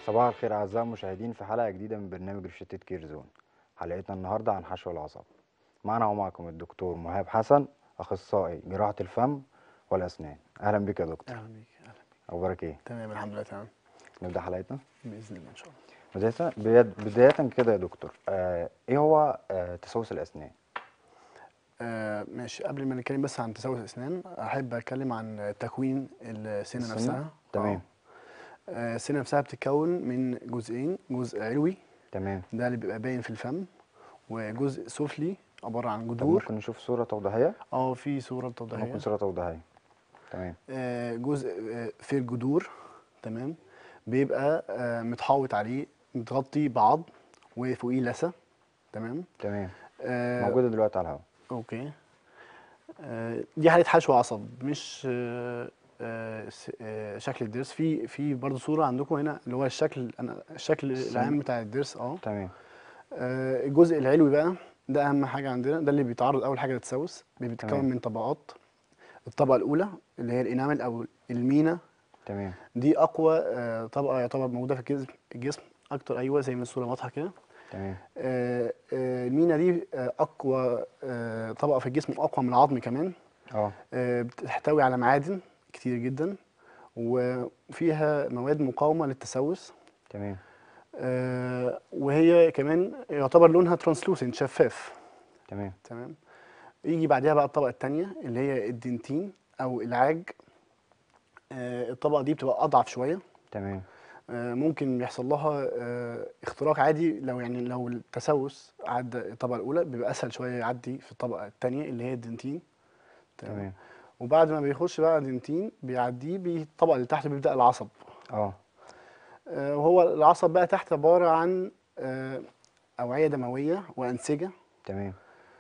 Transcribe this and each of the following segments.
صباح الخير أعزائي المشاهدين في حلقة جديدة من برنامج روشتة كير زون حلقتنا النهاردة عن حشو العصب معنا ومعكم الدكتور مهاب حسن أخصائي جراحة الفم والأسنان أهلا بك يا دكتور اهلا بيك اهلا بيك أخبارك إيه؟ تمام الحمد لله تمام نبدأ حلقتنا باذن الله ان شاء الله بداية بيد- بداية كده يا دكتور آه إيه هو آه تسوس الأسنان؟ آه ماشي قبل ما نتكلم بس عن تسوس الاسنان احب اتكلم عن تكوين السنه السنة؟ نفسها تمام. آه. آه، السنه نفسها بتتكون من جزئين جزء علوي تمام ده اللي بيبقى باين في الفم وجزء سفلي عباره عن طب جذور ممكن نشوف صورة توضيحية؟ اه في صوره توضيحيه ممكن صورة توضيحية تمام آه، جزء آه، في الجذور تمام بيبقى آه، متحوط عليه متغطي بعض وفوقيه لثه تمام تمام آه، موجودة دلوقتي على الهواء اوكي آه، دي حاله حشو عصب مش آه، آه، س- آه، شكل الضرس في في برضه صوره عندكم هنا اللي هو الشكل انا الشكل السن. العام بتاع الضرس اه تمام آه، الجزء العلوي بقى ده اهم حاجه عندنا ده اللي بيتعرض اول حاجه للتسوس بيتكون تمام. من طبقات الطبقه الاولى اللي هي الانامل او المينا تمام دي اقوى آه، طبقه يعتبر موجوده في الجسم الجسم اكتر ايوه زي ما الصوره واضحه كده تمام آه، آه، المينا دي آه، اقوى آه، طبقه في الجسم واقوى من العظم كمان اه آه، بتحتوي على معادن كتير جدا وفيها مواد مقاومه للتسوس تمام آه، وهي كمان يعتبر لونها ترانسلوسنت شفاف تمام تمام يجي بعدها بقى الطبقه الثانيه اللي هي الدنتين او العاج آه، الطبقه دي بتبقى اضعف شويه تمام آه، ممكن يحصل لها آه، اختراق عادي لو يعني لو التسوس عدى الطبقه الاولى بيبقى اسهل شويه يعدي في الطبقه الثانيه اللي هي الدنتين تمام وبعد ما بيخش بقى دنتين بيعديه بالطبقه اللي تحت بيبدا العصب اه آه، وهو العصب بقى تحت عباره عن آه، اوعيه دمويه وانسجه تمام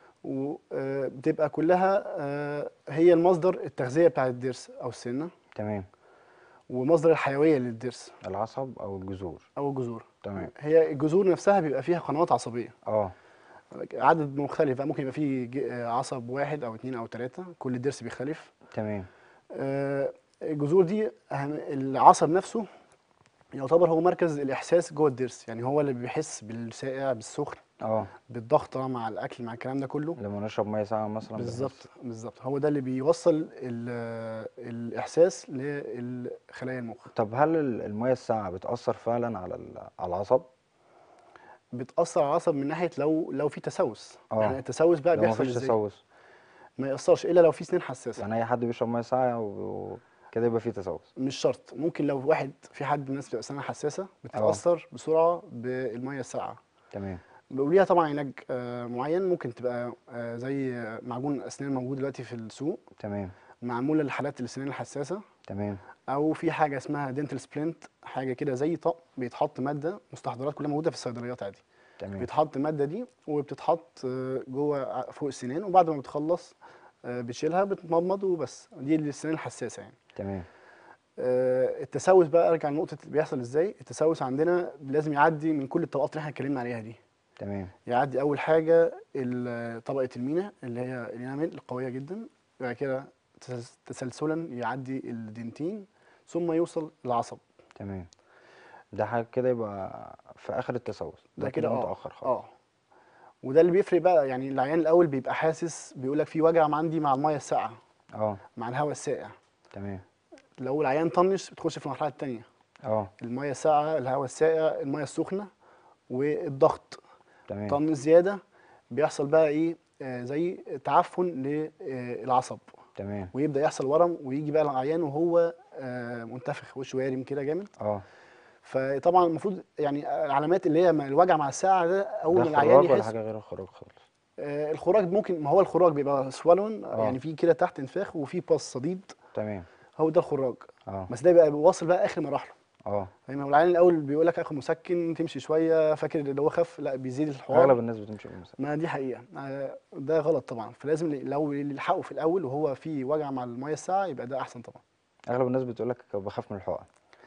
وبتبقى كلها آه، هي المصدر التغذيه بتاع الضرس او السنه تمام ومصدر الحيويه للضرس العصب أو الجذور او الجذور تمام هي الجذور نفسها بيبقى فيها قنوات عصبيه اه عدد مختلف بقى ممكن يبقى فيه ج- آه، عصب واحد او اتنين او تلاته كل ضرس بيختلف تمام آه، الجذور دي أهم العصب نفسه يعتبر هو مركز الاحساس جوه الضرس يعني هو اللي بيحس بالساقع بالسخن اه بالضغطه مع الاكل مع الكلام ده كله لما نشرب ميه ساقعه مثلا بالظبط بنحس- بالظبط هو ده اللي بيوصل ال- الاحساس لخلايا المخ طب هل ال- الميه الساقعه بتاثر فعلا على ال- على العصب بتاثر على العصب من ناحيه لو لو في تسوس آه. يعني التسوس بقى لو ما بيحصل فيش ازاي تسوس ما ياثرش الا لو في سنين حساسه يعني اي حد بيشرب ميه ساقعه و- وكده يبقى فيه تسوس مش شرط ممكن لو واحد في حد من الناس بتبقى سنه حساسه بتتاثر بسرعه بالميه الساقعه تمام وليها طبعا علاج آه، معين ممكن تبقى آه، زي آه، معجون اسنان موجود دلوقتي في السوق تمام معموله لحالات الاسنان الحساسه تمام او في حاجه اسمها دنتال سبلنت حاجه كده زي طق بيتحط ماده مستحضرات كلها موجوده في الصيدليات عادي تمام بيتحط الماده دي وبتتحط آه، جوه ع- فوق السنان وبعد ما بتخلص آه، بتشيلها بتمضمض وبس دي للسنان الحساسه يعني تمام آه، التسوس بقى ارجع لنقطه بيحصل ازاي التسوس عندنا لازم يعدي من كل الطبقات اللي احنا اتكلمنا عليها دي تمام يعدي اول حاجه ال- طبقه المينا اللي هي الانامل القويه جدا بعد كده تسلس- تسلسلا يعدي الدنتين ثم يوصل للعصب تمام ده حاجه كده يبقى في اخر التسوس ده كده اه متاخر خالص اه وده اللي بيفرق بقى يعني العيان الاول بيبقى حاسس بيقول لك في وجع عندي مع الميه الساقعه اه مع الهواء الساقع تمام لو العيان طنش بتخش في المرحله الثانيه اه الميه الساقعه الهواء الساقع الميه السخنه والضغط تمام طن زياده بيحصل بقى ايه آه زي تعفن للعصب تمام ويبدا يحصل ورم ويجي بقى العيان وهو آه منتفخ وشه وارم كده جامد اه فطبعا المفروض يعني العلامات اللي هي الوجع مع الساعه ده اول ده ما العيان خراج ولا يحس حاجه غير الخراج خالص آه الخراج ممكن ما هو الخراج بيبقى سوالون آه. يعني في كده تحت انفاخ وفي باص صديد تمام هو ده الخراج اه بس ده بيبقى واصل بقى اخر مراحله اه فاهم هو العيان الاول بيقول لك اخد مسكن تمشي شويه فاكر اللي هو خف لا بيزيد الحوار اغلب الناس بتمشي بالمسافه ما دي حقيقة آه، ده غلط طبعا فلازم ل- لو يلحقوا في الأول وهو في وجع مع المية الساقعة يبقى ده أحسن طبعا اغلب الناس بتقول لك بخاف من الحقن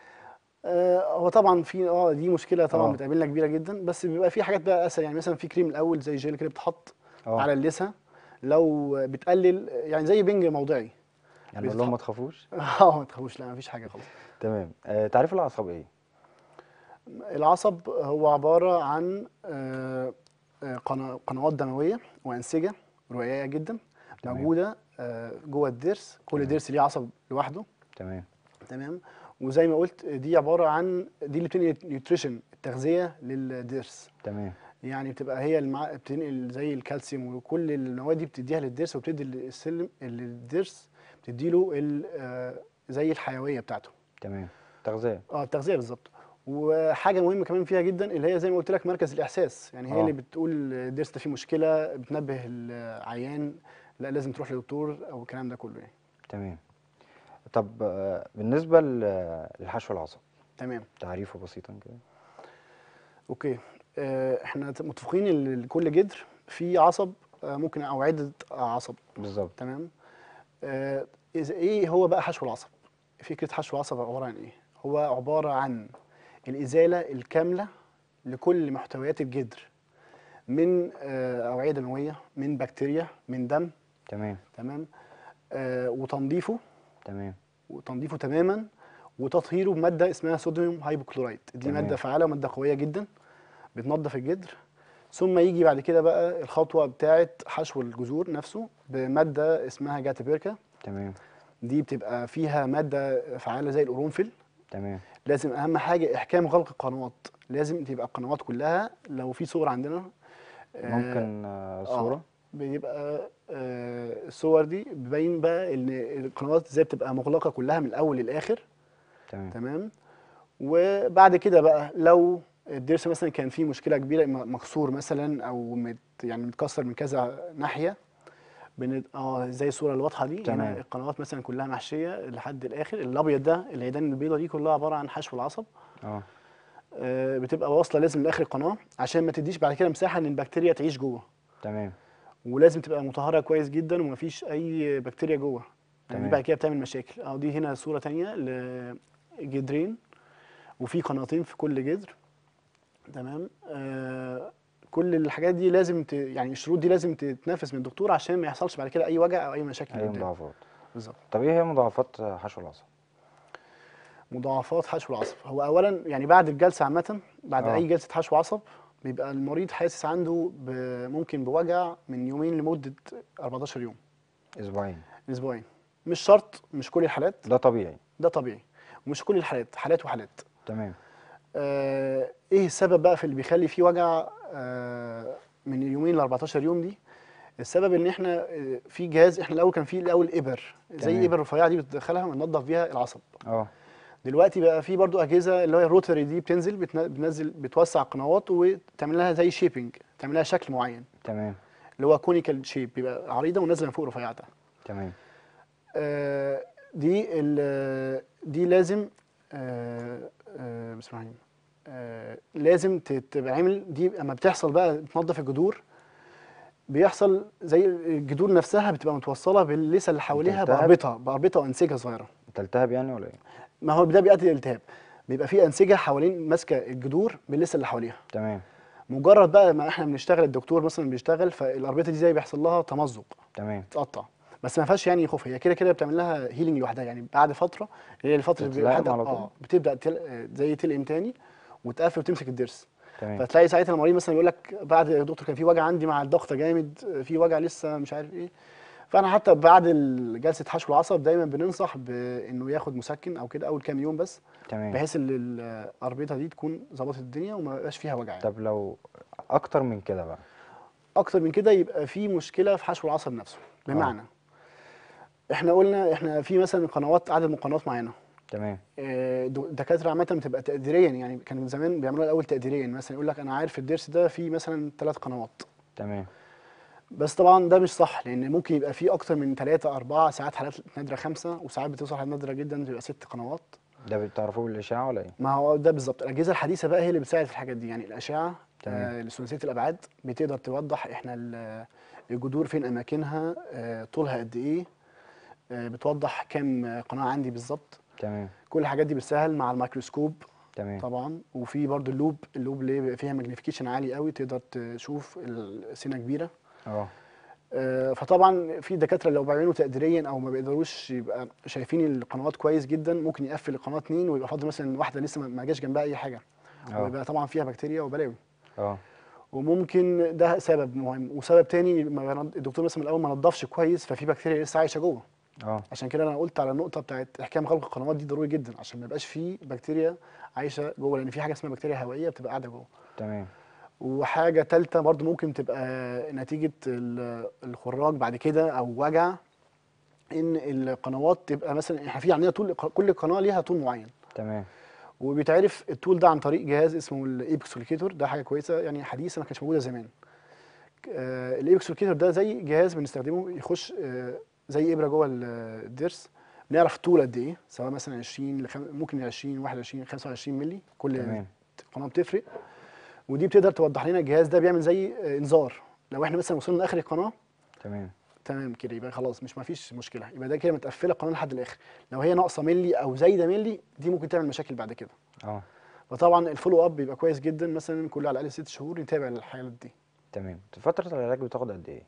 آه، هو طبعا في اه دي مشكلة طبعا آه. بتقابلنا كبيرة جدا بس بيبقى في حاجات بقى أسهل يعني مثلا في كريم الأول زي جيل كده بتحط اه على اللثة لو بتقلل يعني زي بنج موضعي يعني اقول لهم ما بتتحط- تخافوش اه ما تخافوش لا مفيش حاجة خالص تمام آه تعريف العصب ايه العصب هو عباره عن آه، آه، قنا- قنوات دمويه وانسجه رقيقه جدا تمام. موجوده آه، جوه الضرس كل تمام. ضرس ليه عصب لوحده تمام تمام وزي ما قلت دي عباره عن دي اللي بتنقل نيوتريشن التغذيه للضرس تمام يعني بتبقى هي المع... بتنقل زي الكالسيوم وكل المواد دي بتديها للضرس وبتدي السلم للضرس بتديله ال- آه، زي الحيويه بتاعته تمام تغذيه اه التغذيه بالظبط وحاجه مهمه كمان فيها جدا اللي هي زي ما قلت لك مركز الاحساس يعني هي آه. اللي بتقول الضرس ده فيه مشكله بتنبه العيان لا لازم تروح لدكتور او الكلام ده كله يعني تمام طب آه، بالنسبه ل- للحشو العصب تمام تعريفه بسيطا كده اوكي آه، احنا متفقين ان كل جدر فيه عصب آه، ممكن او عده عصب بالظبط تمام آه، إذا- ايه هو بقى حشو العصب فكره حشو العصب عباره عن ايه هو عباره عن الازاله الكامله لكل محتويات الجدر من آه، اوعيه دمويه من بكتيريا من دم تمام تمام آه، وتنظيفه تمام وتنظيفه تماما وتطهيره بماده اسمها صوديوم هايبوكلورايد دي تمام. ماده فعاله وماده قويه جدا بتنظف الجدر ثم يجي بعد كده بقى الخطوه بتاعه حشو الجذور نفسه بماده اسمها جاتابيركا تمام دي بتبقى فيها ماده فعاله زي القرنفل تمام لازم اهم حاجه احكام غلق القنوات لازم تبقى القنوات كلها لو في صور عندنا آه، ممكن آه، صوره بيبقى آه، الصور دي بيبين بقى ان القنوات ازاي بتبقى مغلقه كلها من الاول للاخر تمام تمام وبعد كده بقى لو الضرس مثلا كان فيه مشكله كبيره م- مكسور مثلا او مت يعني متكسر من كذا ناحيه بن... اه زي الصوره الواضحه دي تمام. هنا القنوات مثلا كلها محشيه لحد الاخر الابيض ده العيدان البيضاء دي كلها عباره عن حشو العصب اه آه بتبقى واصله لازم لاخر القناه عشان ما تديش بعد كده مساحه ان البكتيريا تعيش جوه تمام ولازم تبقى مطهره كويس جدا ومفيش اي بكتيريا جوه يعني دي تمام. بعد كده بتعمل مشاكل اه دي هنا صوره تانية لجدرين وفي قناتين في كل جدر تمام آه كل الحاجات دي لازم ت... يعني الشروط دي لازم تتنفذ من الدكتور عشان ما يحصلش بعد كده اي وجع او اي مشاكل اي قدام. مضاعفات بالظبط طب ايه هي مضاعفات آه، حشو العصب مضاعفات حشو العصب هو اولا يعني بعد الجلسه عامه بعد آه. اي جلسه حشو عصب بيبقى المريض حاسس عنده ب... ممكن بوجع من يومين لمده 14 يوم اسبوعين اسبوعين مش شرط مش كل الحالات ده طبيعي ده طبيعي ومش كل الحالات حالات وحالات تمام آه ايه السبب بقى في اللي بيخلي فيه وجع آه من يومين ل 14 يوم دي السبب ان احنا آه، في جهاز احنا الاول كان في الاول ابر زي تمام. ابر رفيعه دي بتدخلها وننضف بيها العصب اه دلوقتي بقى في برضو اجهزه اللي هي الروتري دي بتنزل بتن- بتنزل بتوسع قنوات وتعمل لها زي شيبنج تعمل لها شكل معين تمام اللي هو كونيكال شيب بيبقى عريضه ونازله من فوق رفيعه تمام آه، دي ال- دي لازم آه، آه، بسم الله الرحمن الرحيم. آه، لازم تتعمل دي اما بتحصل بقى بتنظف الجذور بيحصل زي الجذور نفسها بتبقى متوصله باللسه اللي حواليها بتلتهب؟ باربطه باربطه وانسجه صغيره تلتهب يعني ولا ايه ما هو ده بيؤدي للالتهاب بيبقى في انسجه حوالين ماسكه الجذور باللسه اللي حواليها تمام مجرد بقى ما احنا بنشتغل الدكتور مثلا بيشتغل فالاربطه دي زي بيحصل لها تمزق تمام تقطع بس ما فيهاش يعني خوف هي كده كده بتعمل لها هيلينج لوحدها يعني بعد فتره اللي هي الفتره اللي تتلائم حد- على طول؟ اه بتبدا تل... آه، زي تلقم تاني وتقفل وتمسك الضرس تمام فتلاقي ساعتها المريض مثلا يقول لك بعد يا دكتور كان في وجع عندي مع الضغط جامد آه، في وجع لسه مش عارف ايه فانا حتى بعد ال- جلسه حشو العصب دايما بننصح بانه ياخد مسكن او كده اول كام يوم بس تمام بحيث ان الاربطه دي تكون ظبطت الدنيا وما يبقاش فيها وجع يعني. طب لو اكتر من كده بقى اكتر من كده يبقى في مشكله في حشو العصب نفسه بمعنى احنا قلنا احنا في مثلا قنوات عدد من قنوات معينه تمام آه، دو- الدكاتره عامه بتبقى تقديريا يعني كانوا زمان بيعملوها الاول تقديريا مثلا يقول لك انا عارف الضرس ده فيه مثلا ثلاث قنوات تمام بس طبعا ده مش صح لان ممكن يبقى فيه اكتر من ثلاثه اربعه ساعات حالات نادره خمسه وساعات بتوصل حالات نادره جدا تبقى ست قنوات ده بتعرفوه بالاشعه ولا ايه ما هو ده بالظبط الاجهزه الحديثه بقى هي اللي بتساعد في الحاجات دي يعني الاشعه تمام. آه ثلاثيه الابعاد بتقدر توضح احنا ال- الجذور فين اماكنها آه طولها قد ايه آه بتوضح كام قناه عندي بالظبط تمام كل الحاجات دي بتسهل مع الميكروسكوب تمام طبعا وفي برضو اللوب اللوب اللي بيبقى فيها ماجنيفيكيشن عالي قوي تقدر تشوف السنه كبيره اه آه، فطبعا في دكاتره لو بيعملوا تقديريا او ما بيقدروش يبقى شايفين القنوات كويس جدا ممكن يقفل القناه اتنين ويبقى فاضل مثلا واحده لسه ما- ما جاش جنبها اي حاجه اه ويبقى طبعا فيها بكتيريا وبلاوي اه وممكن ده سبب مهم وسبب تاني ما بنض- الدكتور مثلا من الاول ما نضفش كويس ففي بكتيريا لسه عايشه جوه اه عشان كده انا قلت على النقطه بتاعت احكام خلق القنوات دي ضروري جدا عشان ما يبقاش في بكتيريا عايشه جوه لان في حاجه اسمها بكتيريا هوائيه بتبقى قاعده جوه تمام وحاجه ثالثه برضو ممكن تبقى نتيجه ال- الخراج بعد كده او وجع ان القنوات تبقى مثلا احنا في عندنا طول كل قناه ليها طول معين تمام وبيتعرف الطول ده عن طريق جهاز اسمه الايبكسوليكيتور ده حاجه كويسه يعني حديثه ما كانتش موجوده زمان آه الايبكسوليكيتور ده زي جهاز بنستخدمه يخش آه زي ابره جوه ال- الضرس بنعرف الطول قد ايه سواء مثلا 20 لخم... ممكن 20 21 25 مللي كل تمام قناه بتفرق ودي بتقدر توضح لنا الجهاز ده بيعمل زي آه، انذار لو احنا مثلا وصلنا لاخر القناه تمام تمام كده يبقى خلاص مش ما فيش مشكله يبقى ده كده متقفله القناه لحد الاخر لو هي ناقصه ملي او زايده ملي دي ممكن تعمل مشاكل بعد كده اه فطبعا الفولو اب بيبقى كويس جدا مثلا كل على الاقل ست شهور نتابع الحالات دي تمام فترة العلاج بتاخد قد ايه؟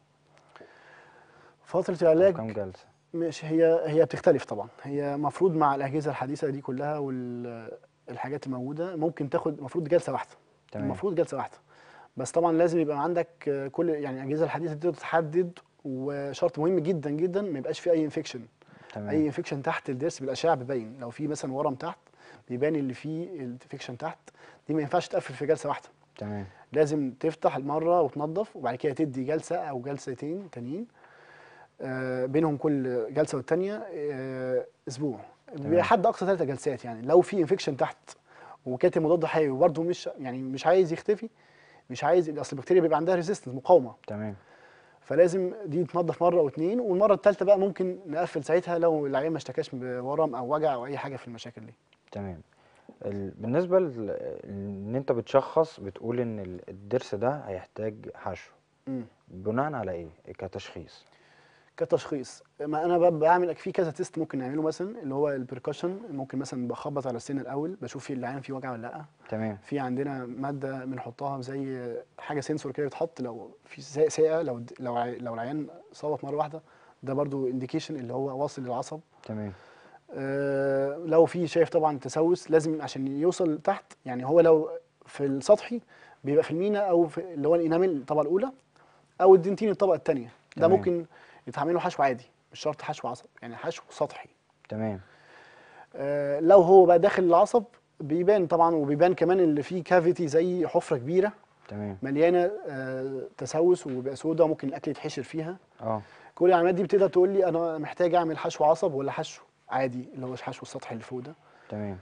فتره أو العلاج كام جلسة؟ مش هي هي بتختلف طبعا هي المفروض مع الاجهزه الحديثه دي كلها والحاجات الموجوده ممكن تاخد المفروض جلسه واحده تمام المفروض جلسه واحده بس طبعا لازم يبقى عندك آه، كل يعني الاجهزه الحديثه دي تقدر تحدد وشرط مهم جدا جدا ما يبقاش في اي انفكشن اي تمام انفكشن تحت الضرس بالاشعه بيبين لو في مثلا ورم تحت بيبان اللي فيه الانفكشن تحت دي ما ينفعش تقفل في جلسه واحده تمام لازم تفتح المره وتنظف وبعد كده تدي جلسه او جلستين تانيين آه، بينهم كل جلسه والتانيه آه، اسبوع تمام. بيبقى حد اقصى ثلاث جلسات يعني لو في انفكشن تحت وكاتب مضاد حيوي وبرده مش يعني مش عايز يختفي مش عايز اصل البكتيريا بيبقى عندها ريزيستنس مقاومه تمام فلازم دي تنظف مره واثنين والمره الثالثه بقى ممكن نقفل ساعتها لو العيان ما اشتكاش بورم او وجع او اي حاجه في المشاكل دي تمام ال... بالنسبة ل... ان انت بتشخص بتقول ان ال- الضرس ده هيحتاج حشو مم. بناء على ايه كتشخيص كتشخيص ما انا ب- بعمل في كذا تيست ممكن نعمله مثلا اللي هو البركشن ممكن مثلا بخبط على السن الاول بشوف في العيان فيه وجع ولا لا تمام في عندنا ماده بنحطها زي حاجه سنسور كده بتحط لو في سا- ساقه لو د- لو ع- لو العيان صوت مره واحده ده برضو انديكيشن اللي هو واصل للعصب تمام آه، لو في شايف طبعا تسوس لازم عشان يوصل تحت يعني هو لو في السطحي بيبقى في المينا او في اللي هو الانامل الطبقه الاولى او الدنتين الطبقه الثانيه ده تمام. ممكن يتعمل له حشو عادي مش شرط حشو عصب يعني حشو سطحي تمام آه، لو هو بقى داخل العصب بيبان طبعا وبيبان كمان اللي فيه كافيتي زي حفره كبيره تمام مليانه آه، تسوس وبيبقى سودا ممكن الاكل يتحشر فيها اه كل العلامات دي بتقدر تقول لي انا محتاج اعمل حشو عصب ولا حشو عادي اللي هو حشو السطحي اللي فوق ده تمام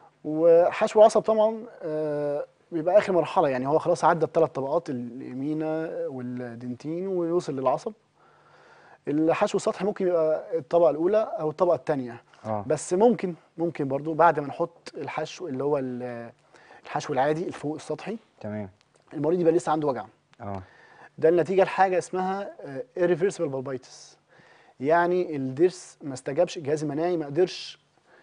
وحشو عصب طبعا آه، بيبقى اخر مرحله يعني هو خلاص عدى الثلاث طبقات اليمينة والدنتين ويوصل للعصب الحشو السطحي ممكن يبقى الطبقه الاولى او الطبقه الثانيه اه بس ممكن ممكن برضو بعد ما نحط الحشو اللي هو ال- الحشو العادي الفوق السطحي تمام المريض يبقى لسه عنده وجع اه ده النتيجه لحاجه اسمها irreversible bulbitis يعني الضرس ما استجابش الجهاز المناعي ما قدرش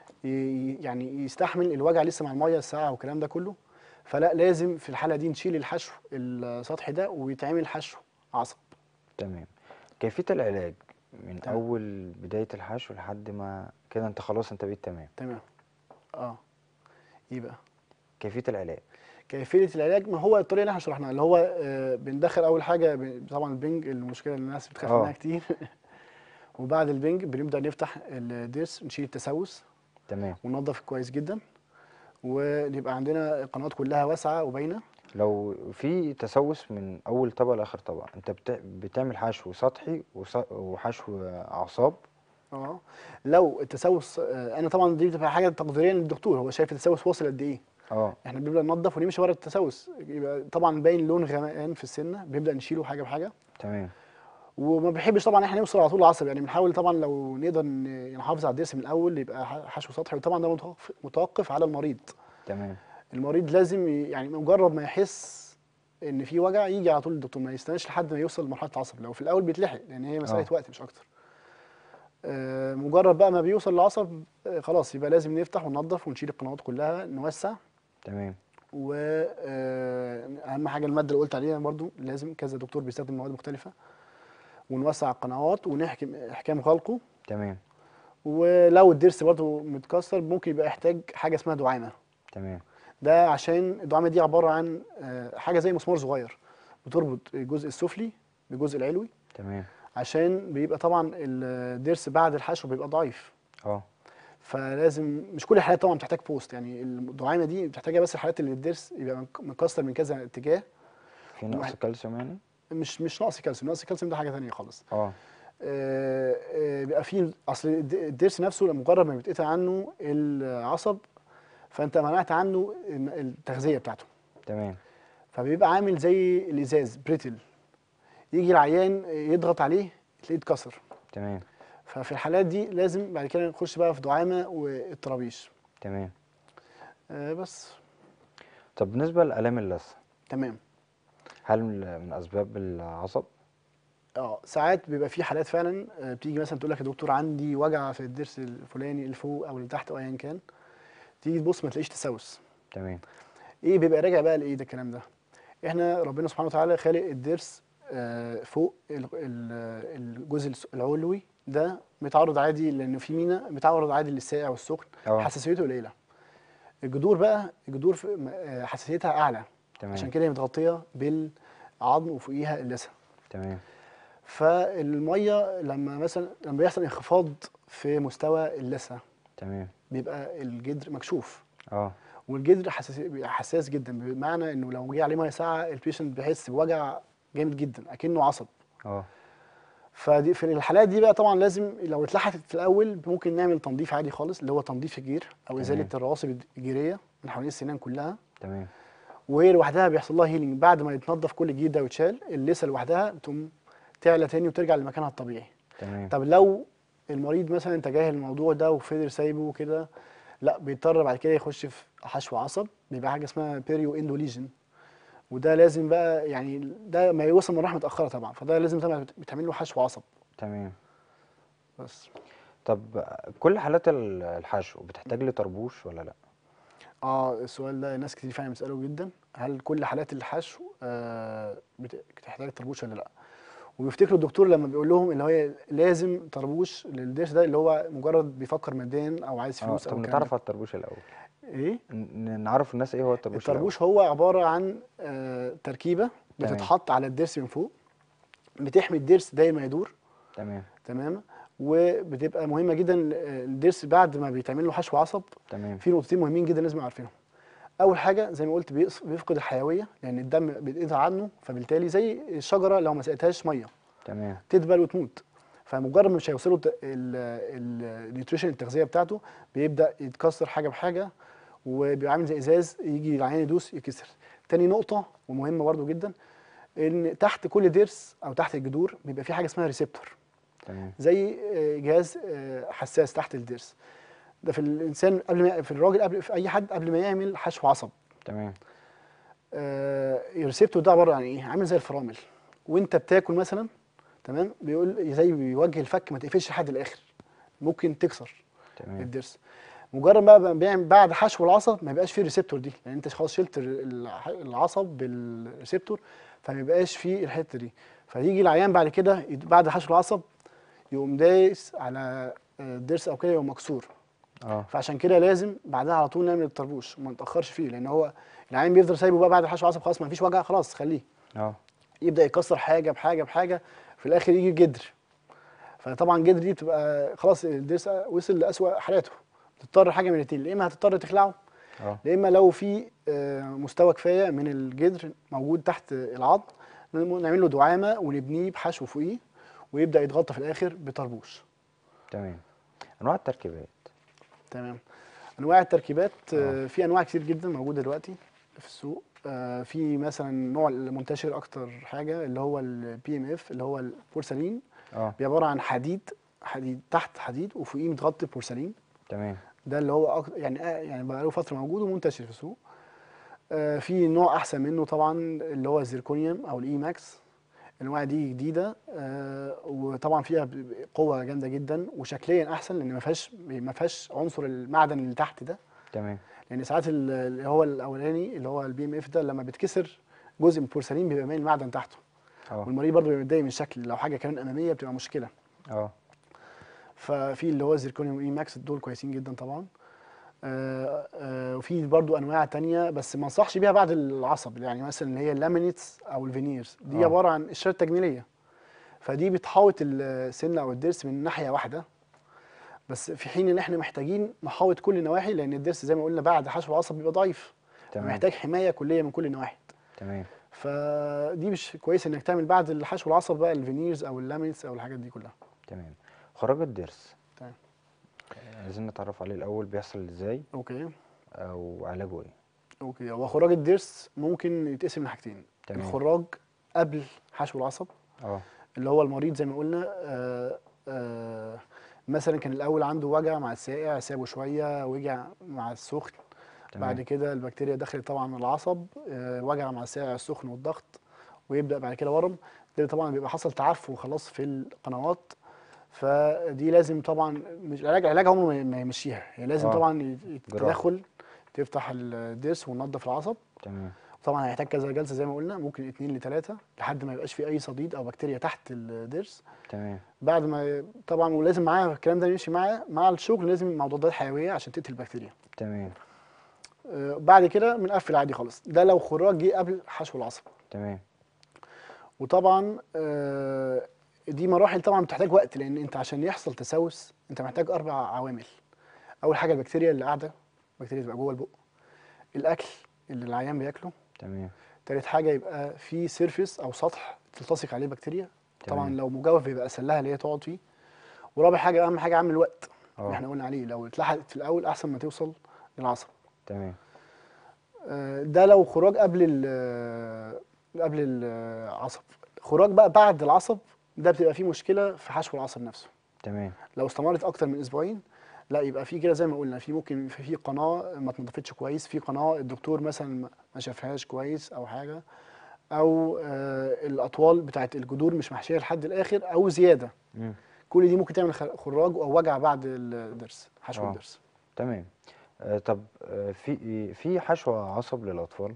ي- يعني يستحمل الوجع لسه مع الميه الساقعه والكلام ده كله فلا لازم في الحاله دي نشيل الحشو السطحي ده ويتعمل حشو عصب تمام كيفية العلاج من تمام. اول بداية الحشو لحد ما كده انت خلاص انت بقيت تمام تمام اه يبقى كيفية العلاج كيفيه العلاج ما هو الطريقه اللي احنا شرحناها اللي هو آه بندخل اول حاجه ب- طبعا البنج المشكله اللي الناس بتخاف آه. منها كتير وبعد البنج بنبدا نفتح الضرس نشيل التسوس تمام وننظف كويس جدا ويبقى عندنا القنوات كلها واسعه وباينه لو في تسوس من اول طبقة لاخر طبقة انت بت... بتعمل حشو سطحي وص... وحشو اعصاب اه لو التسوس آه، انا طبعا دي بتبقى حاجه تقديريه للدكتور هو شايف التسوس واصل قد ايه اه احنا بنبدا ننظف ونمشي ورا التسوس يبقى طبعا باين لون غمقان في السنه بنبدا نشيله حاجه بحاجه تمام وما بنحبش طبعا احنا نوصل على طول العصب يعني بنحاول طبعا لو نقدر ن- نحافظ على الضرس من الاول يبقى ح- حشو سطحي وطبعا ده متوقف, متوقف على المريض تمام المريض لازم ي- يعني مجرد ما يحس ان في وجع يجي على طول للدكتور ما يستناش لحد ما يوصل لمرحله العصب لو في الاول بيتلحق لان هي مساله آه. وقت مش اكتر آه، مجرد بقى ما بيوصل للعصب آه، خلاص يبقى لازم نفتح وننظف ونشيل القنوات كلها نوسع تمام واهم حاجه الماده اللي قلت عليها برضو لازم كذا دكتور بيستخدم مواد مختلفه ونوسع القنوات ونحكم احكام خلقه تمام ولو الضرس برضو متكسر ممكن يبقى يحتاج حاجه اسمها دعامه تمام ده عشان الدعامه دي عباره عن آه، حاجه زي مسمار صغير بتربط الجزء السفلي بالجزء العلوي تمام عشان بيبقى طبعا الضرس بعد الحشو بيبقى ضعيف اه فلازم مش كل الحالات طبعا بتحتاج بوست يعني الدعامه دي بتحتاجها بس الحالات اللي الضرس يبقى منك- مكسر من كذا اتجاه في نقص واحد. كالسيوم يعني مش مش نقص كالسيوم نقص الكالسيوم ده حاجه ثانيه خالص اه آه، آه، بيبقى فيه اصل الد- الضرس نفسه لما مجرد ما بيتقطع عنه العصب فانت منعت عنه التغذيه بتاعته تمام فبيبقى عامل زي الازاز بريتل يجي العيان يضغط عليه تلاقيه اتكسر تمام ففي الحالات دي لازم بعد كده نخش بقى في دعامه والطرابيش تمام آه، بس طب بالنسبه لالام اللثه تمام هل من من اسباب العصب اه ساعات بيبقى في حالات فعلا آه، بتيجي مثلا تقول لك يا دكتور عندي وجع في الضرس الفلاني اللي فوق او اللي تحت او ايا كان تيجي تبص ما تلاقيش تسوس تمام ايه بيبقى راجع بقى لايه ده الكلام ده احنا ربنا سبحانه وتعالى خالق الضرس آه، فوق ال- ال- الجزء الس- العلوي ده متعرض عادي لانه في مينا متعرض عادي للساقع والسخن اه حساسيته قليله الجذور بقى الجذور في- م- آه، حساسيتها اعلى تمام عشان كده هي متغطيه بالعظم وفوقيها اللثه تمام فالميه لما مثلا لما بيحصل انخفاض في مستوى اللثه تمام بيبقى الجدر مكشوف اه والجدر حساس بيبقى حساس جدا بمعنى انه لو جه عليه ميه ساقعه البيشنت بيحس بوجع جامد جدا اكنه عصب اه فدي في الحالات دي بقى طبعا لازم لو اتلحقت في الاول ممكن نعمل تنظيف عادي خالص اللي هو تنظيف الجير او ازاله تمام. الرواسب الجيريه من حوالين السنان كلها تمام وهي لوحدها بيحصل لها هيلينج بعد ما يتنضف كل الجير ده ويتشال اللثه لوحدها بتقوم تعلى تاني وترجع لمكانها الطبيعي تمام طب لو المريض مثلا انت جاهل الموضوع ده وفضل سايبه وكده لا بيضطر بعد كده يخش في حشو عصب بيبقى حاجه اسمها بيريو اندو ليجن وده لازم بقى يعني ده ما يوصل مراحل متاخره طبعا فده لازم طبعا بتعمل له حشو عصب تمام بس طب كل حالات ال- الحشو بتحتاج لطربوش ولا لا اه السؤال ده ناس كتير فعلا بيسالوا جدا هل كل حالات الحشو آه بت- بتحتاج طربوش ولا لا وبيفتكروا الدكتور لما بيقول لهم اللي هو لازم طربوش للضرس ده اللي هو مجرد بيفكر ماديا او عايز اه فلوس طب او الكلام نتعرف ده. على الطربوش الاول ايه ن- نعرف الناس ايه هو الطربوش الأول. الطربوش هو عباره عن آه تركيبه تمام. بتتحط على الضرس من فوق بتحمي الضرس دايما ما يدور تمام تمام وبتبقى مهمه جدا آه، الضرس بعد ما بيتعمل له حشو عصب تمام في نقطتين مهمين جدا لازم عارفينهم اول حاجه زي ما قلت بيقص- بيفقد الحيويه لان الدم بيتقطع عنه فبالتالي زي الشجره لو ما سقيتهاش ميه تمام تدبل وتموت فمجرد مش هيوصلوا النيوتريشن التغذيه بتاعته بيبدا يتكسر حاجه بحاجه وبيبقى عامل زي ازاز يجي العيان يدوس يكسر تاني نقطه ومهمه برضو جدا ان تحت كل ضرس او تحت الجذور بيبقى في حاجه اسمها ريسبتور تمام زي آه، جهاز آه، حساس تحت الضرس ده في الانسان قبل ما في الراجل قبل في اي حد قبل ما يعمل حشو عصب تمام آه، الريسبتور ده عباره عن ايه عامل زي الفرامل وانت بتاكل مثلا تمام بيقول زي بيوجه الفك ما تقفلش لحد الاخر ممكن تكسر تمام الضرس مجرد بقى بقى بيعمل بعد حشو العصب ما يبقاش فيه الريسبتور دي لان انت خلاص شلت ال- الح- العصب بالريسبتور فما يبقاش فيه الحته دي فيجي العيان بعد كده يد- بعد حشو العصب يقوم دايس على آه، الضرس او كده يقوم مكسور اه فعشان كده لازم بعدها على طول نعمل الطربوش وما نتاخرش فيه لان هو العين بيفضل سايبه بقى بعد حشو عصب خلاص ما فيش وجع خلاص خليه اه يبدا يكسر حاجه بحاجه بحاجه في الاخر يجي جدر فطبعا الجدر دي بتبقى خلاص الضرس وصل لاسوأ حالاته تضطر حاجه من الاثنين يا اما هتضطر تخلعه اه يا اما لو في آه، مستوى كفايه من الجدر موجود تحت العظم نعمل له دعامه ونبنيه بحشو فوقيه ويبدا يتغطى في الاخر بطربوش تمام انواع التركيبات تمام انواع التركيبات آه، في انواع كتير جدا موجوده دلوقتي في السوق آه، في مثلا نوع المنتشر اكتر حاجه اللي هو البي ام اف اللي هو البورسلين اه بيبقى عباره عن حديد حديد تحت حديد وفوقيه متغطي بورسلين تمام ده اللي هو أكتر يعني آه، يعني بقى له فتره موجود ومنتشر في السوق آه، في نوع احسن منه طبعا اللي هو الزيركونيوم او الاي ماكس الانواع دي جديده آه، وطبعا فيها ب- ب- قوه جامده جدا وشكليا احسن لان ما فيهاش ما فيهاش عنصر المعدن اللي تحت ده تمام لان ساعات ال- اللي هو الاولاني اللي هو البي ام اف ده لما بيتكسر جزء من البورسلين بيبقى باين المعدن تحته اه والمريض برضه بيبقى متضايق من الشكل لو حاجه كمان اماميه بتبقى مشكله اه ففي اللي هو الزيركونيوم اي ماكس دول كويسين جدا طبعا آه، آه، وفي برضو انواع تانية بس ما انصحش بيها بعد العصب يعني مثلا اللي هي اللامينيتس او الفينيرز دي آه. عباره عن قشرات تجميليه فدي بتحوط السن او الضرس من ناحيه واحده بس في حين ان احنا محتاجين نحوط كل النواحي لان الضرس زي ما قلنا بعد حشو العصب بيبقى ضعيف تمام محتاج حمايه كليه من كل النواحي تمام فدي مش كويس انك تعمل بعد الحشو العصب بقى الفينيرز او اللامينيتس او الحاجات دي كلها تمام خراج الضرس تمام. آه، عايزين نتعرف عليه الاول بيحصل ازاي اوكي او علاجه ايه اوكي هو خراج الضرس ممكن يتقسم لحاجتين تمام. الخراج قبل حشو العصب اه اللي هو المريض زي ما قلنا آه آه مثلا كان الاول عنده وجع مع الساقع سابه شويه وجع مع السخن تمام بعد كده البكتيريا دخلت طبعا من العصب آه وجع مع الساقع السخن والضغط ويبدا بعد كده ورم ده طبعا بيبقى حصل تعفن خلاص في القنوات فدي لازم طبعا مش العلاج علاج عمره ما- ما يمشيها هي لازم آه. طبعا ي- ي- جراحة. تدخل تفتح الضرس وننظف العصب تمام طبعا هيحتاج كذا جلسه زي ما قلنا ممكن اتنين لتلاته لحد ما يبقاش في اي صديد او بكتيريا تحت الضرس تمام بعد ما طبعا ولازم معاه الكلام ده يمشي معاه مع الشغل لازم مضادات حيويه عشان تقتل البكتيريا تمام آه، بعد كده بنقفل عادي خالص ده لو خراج جه قبل حشو العصب تمام وطبعا آه، دي مراحل طبعا بتحتاج وقت لان انت عشان يحصل تسوس انت محتاج اربع عوامل اول حاجه البكتيريا اللي قاعده البكتيريا تبقى جوه البق الاكل اللي العيان بياكله تمام تالت حاجه يبقى في سيرفيس او سطح تلتصق عليه بكتيريا طبعا تمام. لو مجوف بيبقى اسهل لها اللي هي تقعد فيه ورابع حاجه اهم حاجه عامل الوقت اللي اه احنا قلنا عليه لو اتلحقت في الاول احسن ما توصل للعصب تمام آه، ده لو خراج قبل ال قبل العصب خراج بقى بعد العصب ده بتبقى فيه مشكله في حشو العصب نفسه تمام لو استمرت اكتر من اسبوعين لا يبقى في كده زي ما قلنا في ممكن في في قناه ما اتنضفتش كويس في قناه الدكتور مثلا ما- ما شافهاش كويس او حاجه او آه الاطوال بتاعت الجذور مش محشيه لحد الاخر او زياده مم. كل دي ممكن تعمل خ- خراج او وجع بعد الضرس حشو آه. الضرس تمام آه طب آه في في حشو عصب للاطفال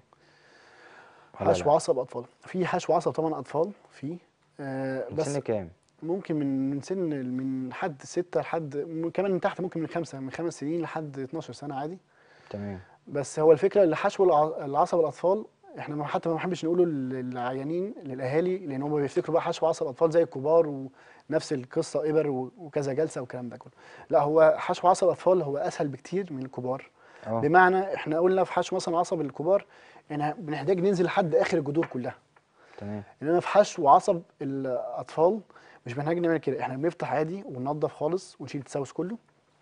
ولا حشو لا؟ عصب اطفال في حشو عصب طبعا اطفال في آه من بس سن كام ممكن من من سن من حد ستة لحد م- كمان من تحت ممكن من خمسة من خمس سنين لحد 12 سنة عادي تمام بس هو الفكرة اللي حشو الع- العصب الأطفال احنا ما- حتى ما بنحبش نقوله للعيانين للأهالي لأن هم بيفتكروا بقى حشو عصب أطفال زي الكبار ونفس القصة إبر و- وكذا جلسة والكلام ده كله لا هو حشو عصب أطفال هو أسهل بكتير من الكبار اه بمعنى احنا قلنا في حشو مثلا عصب الكبار يعني بنحتاج ننزل لحد آخر الجذور كلها تمام انما في حشو عصب الاطفال مش بنحتاج نعمل كده احنا بنفتح عادي وننضف خالص ونشيل التسوس كله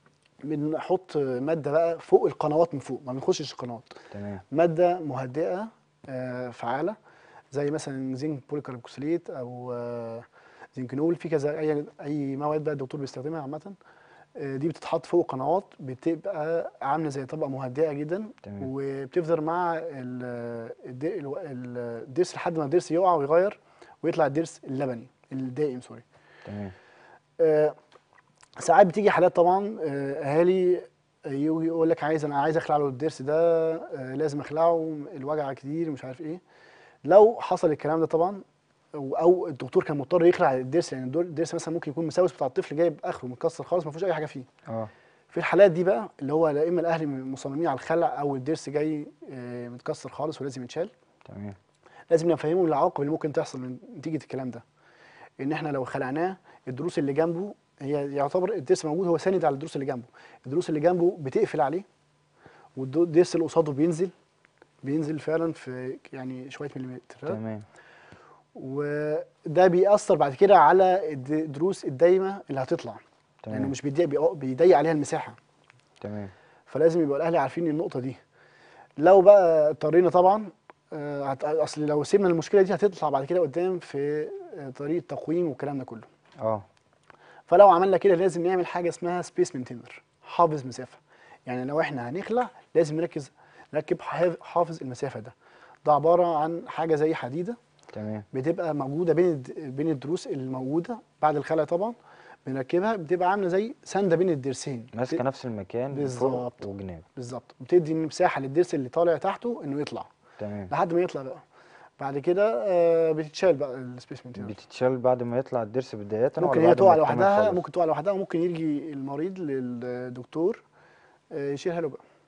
بنحط ماده بقى فوق القنوات من فوق ما بنخشش القنوات تمام ماده مهدئه آه، فعاله زي مثلا زنك بوليكاربوكسيليت او آه، زنكنول في كذا اي اي مواد بقى الدكتور بيستخدمها عامه آه، دي بتتحط فوق قنوات بتبقى عامله زي طبقه مهدئه جدا تمام. وبتفضل مع ال- الد- الو- الضرس لحد ما الضرس يقع ويغير ويطلع الضرس اللبني الدائم سوري تمام آه، ساعات بتيجي حالات طبعا آه، اهالي يجي يقول لك عايز انا عايز اخلع له الضرس ده آه، لازم اخلعه الوجع كتير مش عارف ايه لو حصل الكلام ده طبعا او أو الدكتور كان مضطر يخلع الضرس لان الدور- الضرس مثلا ممكن يكون مساوس بتاع الطفل جايب اخره متكسر خالص ما فيهوش اي حاجه فيه اه في الحالات دي بقى اللي هو لا اما الاهل مصممين على الخلع او الضرس جاي آه، متكسر خالص ولازم يتشال تمام لازم نفهمهم العواقب اللي ممكن تحصل من نتيجه الكلام ده ان احنا لو خلعناه الدروس اللي جنبه هي يعتبر الضرس موجود هو ساند على الدروس اللي جنبه الدروس اللي جنبه بتقفل عليه والضرس اللي قصاده بينزل بينزل فعلا في يعني شويه مليمتر تمام وده بيأثر بعد كده على الد- الدروس الدايمه اللي هتطلع لانه تمام مش بيضيق بيق- بيضيق عليها المساحه تمام فلازم يبقى الاهلي عارفين النقطه دي لو بقى اضطرينا طبعا آه، هت- اصل لو سيبنا المشكله دي هتطلع بعد كده قدام في آه، طريقه تقويم والكلام ده كله اه فلو عملنا كده لازم نعمل حاجه اسمها سبيس مينتينر حافظ مسافه يعني لو احنا هنخلع لازم نركز نركب حاف- حافظ المسافه ده ده عباره عن حاجه زي حديده تمام بتبقى موجوده بين الد- بين الضروس الموجوده بعد الخلع طبعا بنركبها بتبقى عامله زي سنده بين الضرسين ماسكه نفس المكان من فوق بالظبط. وجناب بالظبط بتدي مساحه للضرس اللي طالع تحته انه يطلع تمام لحد ما يطلع بقى بعد كده آه، بتتشال بقى السبيس مينتينر بتتشال بعد ما يطلع الضرس بداية ولا ممكن هي بعد ما تقع يكتمل لوحدها خالص؟ ممكن تقع لوحدها وممكن يجي المريض للدكتور آه، يشيلها له بقى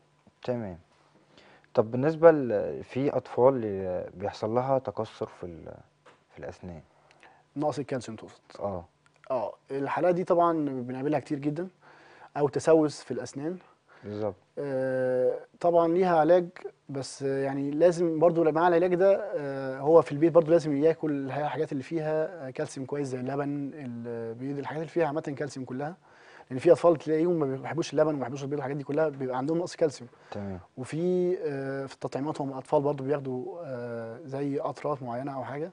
تمام طب بالنسبة ل... في أطفال اللي بيحصل لها تكسر في ال... في الأسنان نقص الكالسيوم تقصد اه اه الحالات دي طبعا بنقابلها كتير جدا او تسوس في الاسنان بالظبط آه، طبعا ليها علاج بس آه، يعني لازم برضو مع العلاج ده آه، هو في البيت برضو لازم ياكل الحاجات اللي فيها آه، كالسيوم كويس زي اللبن البيض الحاجات اللي فيها عامه كالسيوم كلها لان في اطفال تلاقيهم ما بيحبوش اللبن وما بيحبوش البيض الحاجات دي كلها بيبقى عندهم نقص كالسيوم تمام وفي آه، في التطعيمات هم اطفال برضو بياخدوا آه، زي اطراف معينه او حاجه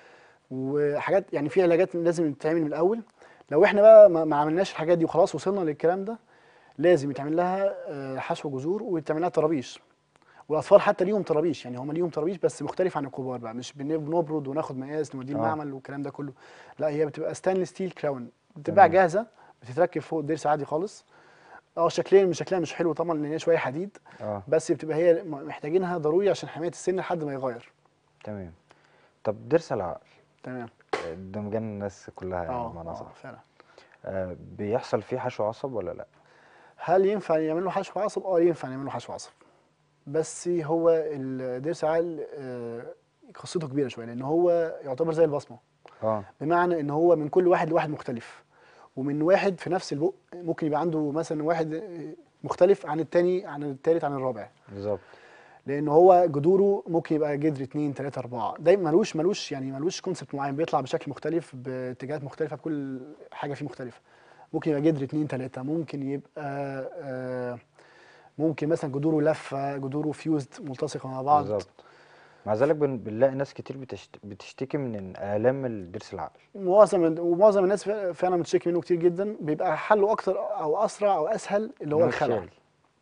وحاجات يعني في علاجات لازم تتعمل من الاول لو احنا بقى ما ما عملناش الحاجات دي وخلاص وصلنا للكلام ده لازم يتعمل لها آه، حشو جذور ويتعمل لها طرابيش والاطفال حتى ليهم طرابيش يعني هم ليهم طرابيش بس مختلف عن الكبار بقى مش بن- بنبرد وناخد مقاس نوديه آه. المعمل والكلام ده كله لا هي بتبقى ستانلس ستيل كراون بتتباع تمام. جاهزه بتتركب فوق الضرس عادي خالص اه شكليا مش شكلها مش حلو طبعا لان هي شويه حديد اه بس بتبقى هي م- محتاجينها ضروري عشان حمايه السن لحد ما يغير تمام طب ضرس العقل تمام آه، ده مجان الناس كلها يعني اه بمعنى اه صح فعلا آه بيحصل فيه حشو عصب ولا لا هل ينفع يعمل له حشو عصب؟ اه ينفع يعمل له حشو عصب بس هو الضرس العقل آه، قصته كبيره شويه لان هو يعتبر زي البصمه اه بمعنى ان هو من كل واحد لواحد مختلف ومن واحد في نفس البق ممكن يبقى عنده مثلا واحد آه، مختلف عن التاني عن التالت عن الرابع بالظبط لان هو جذوره ممكن يبقى جذر اتنين تلاته اربعه دايما ملوش ملوش يعني ملوش كونسبت معين بيطلع بشكل مختلف باتجاهات مختلفه بكل حاجه فيه مختلفه ممكن يبقى جذر اتنين تلاته ممكن يبقى آه ممكن مثلا جذوره لفه جذوره فيوزد ملتصقه مع بعض بالظبط مع ذلك بن... بنلاقي ناس كتير بتشت... بتشتكي من آلام الضرس العقل معظم ومعظم الناس فع- فعلا بتشتكي منه كتير جدا بيبقى حله اكتر او اسرع او اسهل اللي هو إن الخلع يتشال.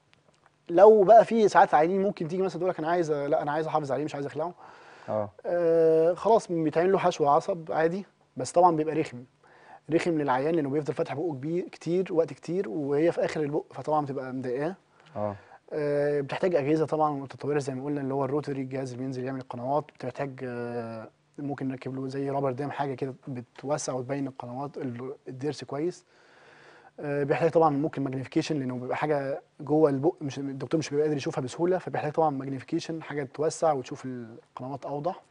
لو بقى في ساعات عيانين ممكن تيجي مثلا تقول لك انا عايز لا انا عايز احافظ عليه مش عايز اخلعه اه آه خلاص بيتعمل له حشو عصب عادي بس طبعا بيبقى رخم رخم للعيان لانه بيفضل فاتح بقه كبير كتير وقت كتير وهي في اخر البق فطبعا بتبقى مضايقاه اه آه بتحتاج اجهزه طبعا متطوره زي ما قلنا اللي هو الروتري الجهاز اللي بينزل يعمل القنوات بتحتاج آه ممكن نركب له زي رابر دام حاجه كده بتوسع وتبين القنوات ال- الضرس كويس آه بيحتاج طبعا ممكن ماجنيفيكيشن لانه بيبقى حاجه جوه البق مش الدكتور مش بيبقى قادر يشوفها بسهوله فبيحتاج طبعا ماجنيفيكيشن حاجه توسع وتشوف القنوات اوضح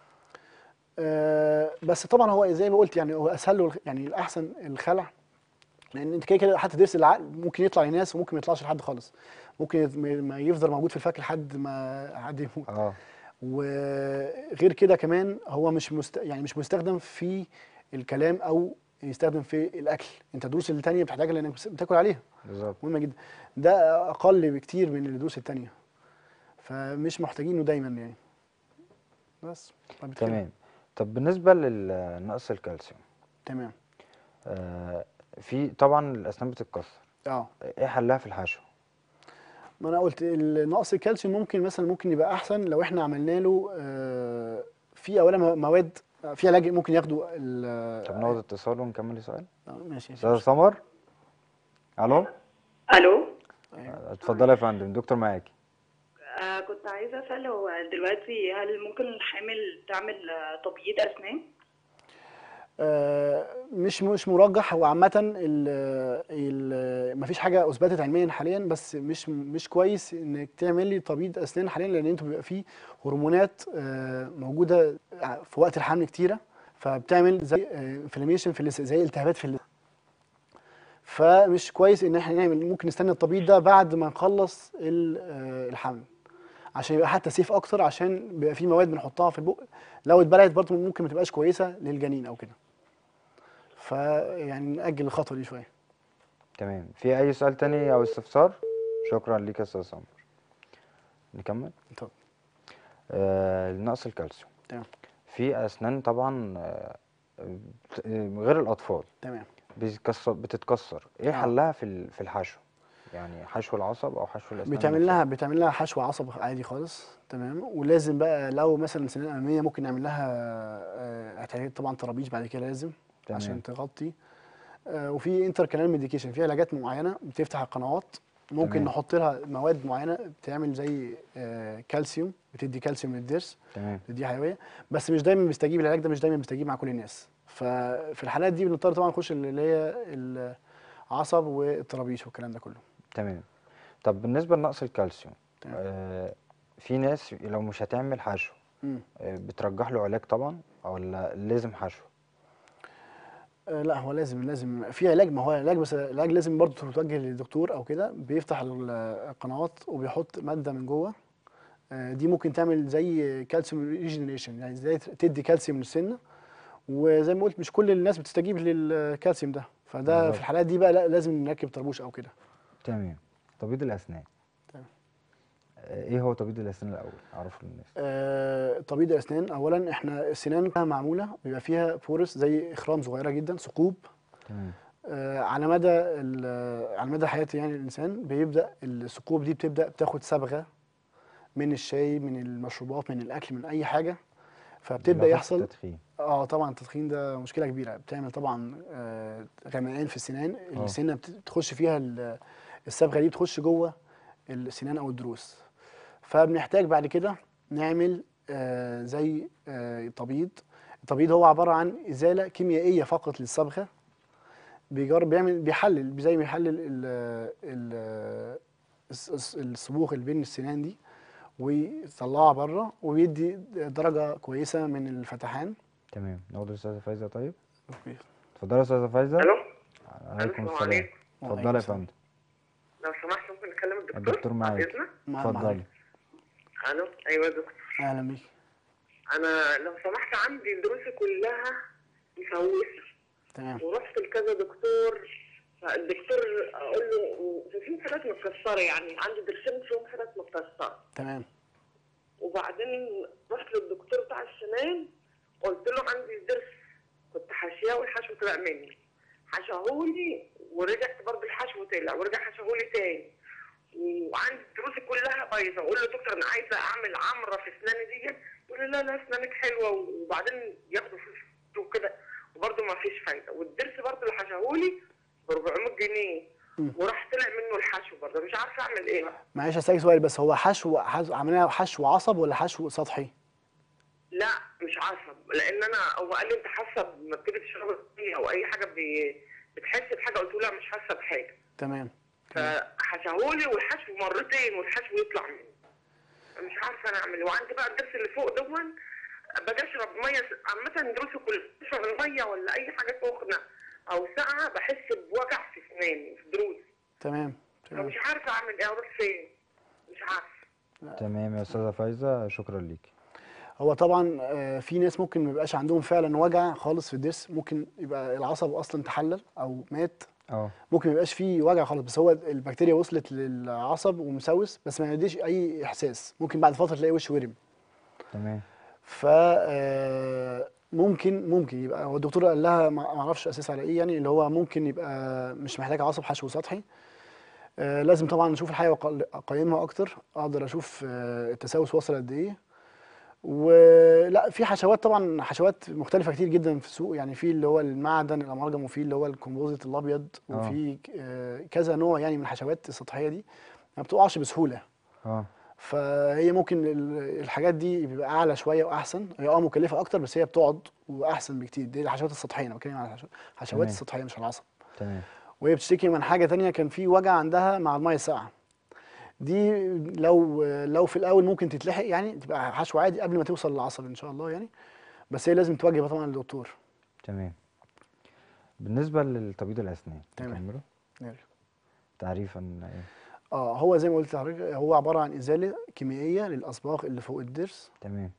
آه، بس طبعا هو زي ما قلت يعني هو اسهل له الخ- يعني الاحسن الخلع لان انت كده كده حتى ضرس العقل ممكن يطلع لناس وممكن ما يطلعش لحد خالص ممكن يت- ما- ما يفضل موجود في الفك لحد ما حد يموت اه وغير كده كمان هو مش مست... يعني مش مستخدم في الكلام او يستخدم في الاكل انت الدروس التانية بتحتاجها لانك بس- بتاكل عليها بالظبط مهمه جدا ده اقل بكتير من الدروس التانية فمش محتاجينه دايما يعني بس فبالتالي- تمام طب بالنسبة للنقص الكالسيوم تمام آه في طبعا الأسنان بتتكسر اه ايه حلها في الحشو ما انا قلت نقص الكالسيوم ممكن مثلا ممكن يبقى احسن لو احنا عملنا له آه، في اولا مو- مواد آه، في علاج ممكن ياخده ال- طب ناخد اتصال ونكمل السؤال آه، ماشي استاذ سمر الو الو أيوة. اتفضلي يا فندم دكتور معاكي آه كنت عايزه اسال هو دلوقتي هل ممكن الحامل تعمل آه، تبييض اسنان آه، مش مش مرجح هو عامة ال ال مفيش حاجة أثبتت علميا حاليا بس مش مش كويس إنك تعمل لي تبييض أسنان حاليا لأن أنتوا بيبقى فيه هرمونات آه، موجودة في وقت الحمل كتيرة فبتعمل زي انفلاميشن في اللثة زي التهابات في اللثة فمش كويس إن احنا نعمل ممكن نستنى التبييض ده بعد ما نخلص ال- آه، الحمل عشان يبقى حتى سيف أكتر عشان بيبقى فيه مواد بنحطها في البق لو اتبلعت برضه ممكن ما تبقاش كويسة للجنين أو كده فيعني نأجل الخطوة دي شوية تمام في اي سؤال تاني او استفسار شكرا ليك يا استاذ سمر نكمل طب آه نقص الكالسيوم تمام في اسنان طبعا آه بت- آه، غير الاطفال تمام بيتكسر بتتكسر ايه آه. حلها في ال- في الحشو يعني حشو العصب او حشو الاسنان بيتعمل نفسها؟ لها بيتعمل لها حشو عصب عادي خالص تمام ولازم بقى لو مثلا سنان اماميه ممكن نعمل لها آه، هتحتاج طبعا طرابيش بعد كده لازم تمام. عشان تغطي آه، وفي انتر كانال ميديكيشن في علاجات معينه بتفتح القنوات ممكن تمام. نحط لها مواد معينه بتعمل زي آه، كالسيوم بتدي كالسيوم للضرس تمام دي حيويه بس مش دايما بيستجيب العلاج ده مش دايما بيستجيب مع كل الناس ففي الحالات دي بنضطر طبعا نخش اللي هي العصب والطرابيش والكلام ده كله تمام طب بالنسبه لنقص الكالسيوم تمام. آه في ناس لو مش هتعمل حشو مم. آه بترجح له علاج طبعا ولا لازم حشو آه، لا هو لازم لازم في علاج ما هو علاج بس العلاج لازم برضه تتوجه للدكتور او كده بيفتح ال- القنوات وبيحط ماده من جوه آه، دي ممكن تعمل زي كالسيوم ريجنريشن يعني زي تدي كالسيوم للسنه وزي ما قلت مش كل الناس بتستجيب للكالسيوم ده فده بالظبط. في الحالات دي بقى لا لازم نركب طربوش او كده تمام تبييض الاسنان تمام. آه ايه هو تبييض الاسنان الاول اعرفه للناس آه، تبييض الاسنان اولا احنا السنان معموله بيبقى فيها بورس زي اخرام صغيره جدا ثقوب تمام آه، على مدى ال- على مدى حياة يعني الإنسان بيبدأ الثقوب دي بتبدأ بتاخد صبغة من الشاي من المشروبات من الأكل من أي حاجة فبتبدأ بالإضافة يحصل للتدخين اه طبعا التدخين ده مشكلة كبيرة بتعمل طبعا آه، غمقان في السنان آه. السنة بت- بتخش فيها ال- الصبغة دي بتخش جوه السنان أو الضروس فبنحتاج بعد كده نعمل آه، زي آه، تبييض التبييض هو عبارة عن إزالة كيميائية فقط للصبغة بيجرب بيعمل بيحلل زي ما بيحلل ال ال الس- الس- الصبوغ اللي بين السنان دي ويطلعها بره وبيدي درجة كويسة من الفتحان تمام ناخد الاستاذه فايزه طيب أوكي. اتفضلي يا استاذه فايزه الو عليكم السلام السلام عليكم. اتفضلي وعليكم يا السلام. فندم لو سمحت ممكن نكلم الدكتور الدكتور معاك. بعد إذنك؟ مع- مع- اتفضلي الو ايوه يا دكتور أهلا بيك انا لو سمحت عندي دروسي كلها مفوسه تمام ورحت لكذا دكتور فالدكتور اقول له في حاجات متكسره يعني عندي درسين فيهم حاجات متكسره تمام وبعدين رحت للدكتور بتاع السنان قلت له عندي ضرس كنت حاشياه والحشو طلع مني حشاهولي ورجعت برضه الحشو طلع ورجع حشاهولي تاني وعندي دروسي كلها بايظه اقول له دكتور انا عايزه اعمل عمره في اسناني دي يقول لي لا لا اسنانك حلوه وبعدين ياخدوا فلوس وكده وبرضه ما فيش فايده والضرس برضه اللي حشاهولي ب 400 جنيه مم. وراح طلع منه الحشو برضه مش عارفه اعمل ايه بقى معلش هسألك سؤال بس هو حشو حشو عملنا حشو عصب ولا حشو سطحي؟ لا مش عصب لان انا هو قال لي انت حاسه لما بتيجي تشرب الدنيا او اي حاجه بي... بتحس بحاجه قلت له لا مش حاسه بحاجه تمام فحشاهولي والحشو مرتين والحشو يطلع مني مش عارفه انا اعمل وعندي بقى الضرس اللي فوق دون باجي اشرب ميه عامه دروسي كلها اشرب الميه ولا اي حاجه سخنه او ساقعه بحس بوجع في اسناني في دروسي تمام تمام فمش عارفه اعمل ايه اروح فين مش عارفه تمام يا استاذه فايزه شكرا ليكي هو طبعا آه، في ناس ممكن ما يبقاش عندهم فعلا وجع خالص في الضرس ممكن يبقى العصب اصلا تحلل او مات اه ممكن ما يبقاش فيه وجع خالص بس هو البكتيريا وصلت للعصب ومسوس بس ما يديش اي احساس ممكن بعد فتره تلاقي وشه ورم تمام ف آه، ممكن ممكن يبقى هو الدكتور قال لها ما ما اعرفش اساس على ايه يعني اللي هو ممكن يبقى مش محتاج عصب حشو سطحي آه، لازم طبعا نشوف الحاجه واقيمها اكتر اقدر اشوف آه، التسوس واصل قد ايه ولا في حشوات طبعا حشوات مختلفه كتير جدا في السوق يعني في اللي هو المعدن الامرجم وفي اللي هو الكومبوزيت الابيض آه. وفي آه، كذا نوع يعني من الحشوات السطحيه دي ما بتقعش بسهوله اه فهي ممكن ال- الحاجات دي بيبقى اعلى شويه واحسن هي اه مكلفه اكتر بس هي بتقعد واحسن بكتير دي الحشوات السطحيه انا بتكلم على الحشو- الحشوات تمام. السطحيه مش العصب تمام وهي بتشتكي من حاجه تانية كان في وجع عندها مع الميه الساقعه دي لو لو في الاول ممكن تتلحق يعني تبقى حشو عادي قبل ما توصل للعصب ان شاء الله يعني بس هي لازم توجه طبعا للدكتور تمام بالنسبه للتبييض الاسنان تمام. نكمله نرجع. تعريفا ايه اه هو زي ما قلت لحضرتك هو عباره عن ازاله كيميائيه للاصباغ اللي فوق الضرس تمام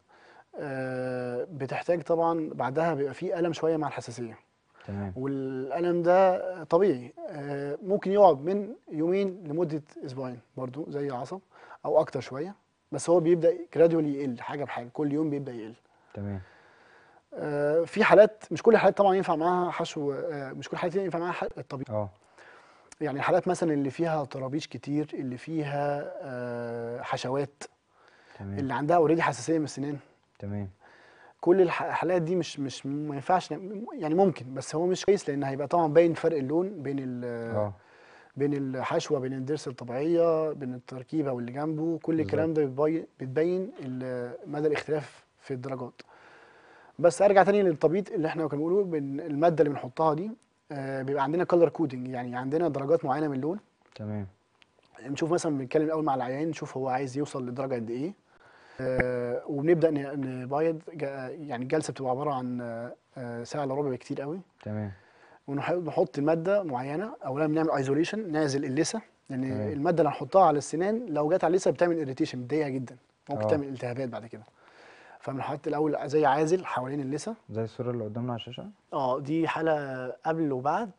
آه بتحتاج طبعا بعدها بيبقى فيه الم شويه مع الحساسيه تمام والألم ده طبيعي آه، ممكن يقعد من يومين لمدة أسبوعين برضو زي العصب أو أكتر شوية بس هو بيبدأ جرادولي يقل حاجة بحاجة كل يوم بيبدأ يقل تمام آه، في حالات مش كل الحالات طبعا ينفع معاها حشو آه، مش كل الحالات ينفع معاها ح- الطبيب اه يعني الحالات مثلا اللي فيها طرابيش كتير اللي فيها آه، حشوات تمام اللي عندها اوريدي حساسية من السنان تمام كل الح- الحالات دي مش مش ما ينفعش ن- يعني ممكن بس هو مش كويس لان هيبقى طبعا باين فرق اللون بين ال اه بين الحشوه بين الضرس الطبيعيه بين التركيبه واللي جنبه كل الكلام ده بيبين بتبين ال- مدى الاختلاف في الدرجات بس ارجع تاني للتبييض اللي احنا كنا بنقوله بين الماده اللي بنحطها دي آه، بيبقى عندنا كولر كودنج يعني عندنا درجات معينه من اللون تمام نشوف مثلا بنتكلم الاول مع العيان نشوف هو عايز يوصل لدرجه قد ايه آه، وبنبدا ن- نبيض جا- يعني الجلسه بتبقى عباره عن آه، آه، ساعه الا ربع بكتير قوي تمام ونحط الماده معينه اولا بنعمل ايزوليشن نعزل اللثه لان تمام. الماده اللي هنحطها على السنان لو جت على اللثه بتعمل اريتيشن بتضايقها جدا ممكن آه. تعمل التهابات بعد كده فبنحط الاول زي عازل حوالين اللثه زي الصورة اللي قدامنا على الشاشة اه دي حاله قبل وبعد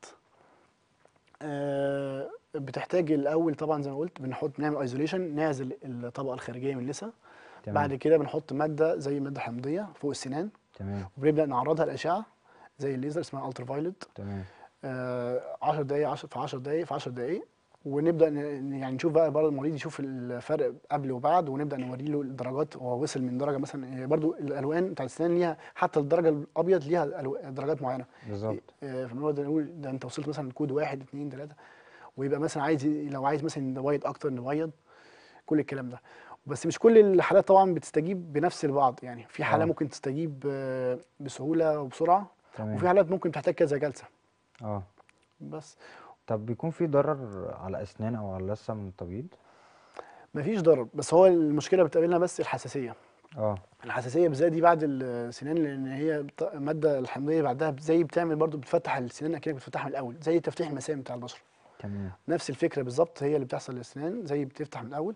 آه بتحتاج الاول طبعا زي ما قلت بنحط بنعمل ايزوليشن نعزل الطبقه الخارجيه من اللثه تمام بعد كده بنحط ماده زي ماده حمضيه فوق السنان تمام وبنبدا نعرضها للاشعه زي الليزر اسمها الترا فايلوت تمام 10 دقائق 10 في 10 دقائق في 10 دقائق ونبدا ن- يعني نشوف بقى برضه المريض يشوف الفرق قبل وبعد ونبدا نوري له الدرجات هو وصل من درجه مثلا برضه الالوان بتاعت السنان ليها حتى الدرجه الابيض ليها ألو- درجات معينه بالظبط آه، فبنقعد نقول ده انت وصلت مثلا كود واحد اثنين ثلاثه ويبقى مثلا عايز ي- لو عايز مثلا نبيض اكتر نبيض كل الكلام ده بس مش كل الحالات طبعا بتستجيب بنفس البعض يعني في حاله آه. ممكن تستجيب آه، بسهوله وبسرعه وفي تمام حالات ممكن تحتاج كذا جلسه اه بس طب بيكون في ضرر على أسنان أو على اللثة من التبييض؟ مفيش ضرر بس هو المشكله بتقابلنا بس الحساسيه اه الحساسيه بالذات دي بعد السنان لان هي بت- الماده الحمضيه بعدها زي بتعمل برضو بتفتح السنان اكنك بتفتحها من الاول زي تفتيح المسام بتاع البشره تمام نفس الفكره بالظبط هي اللي بتحصل للاسنان زي بتفتح من الاول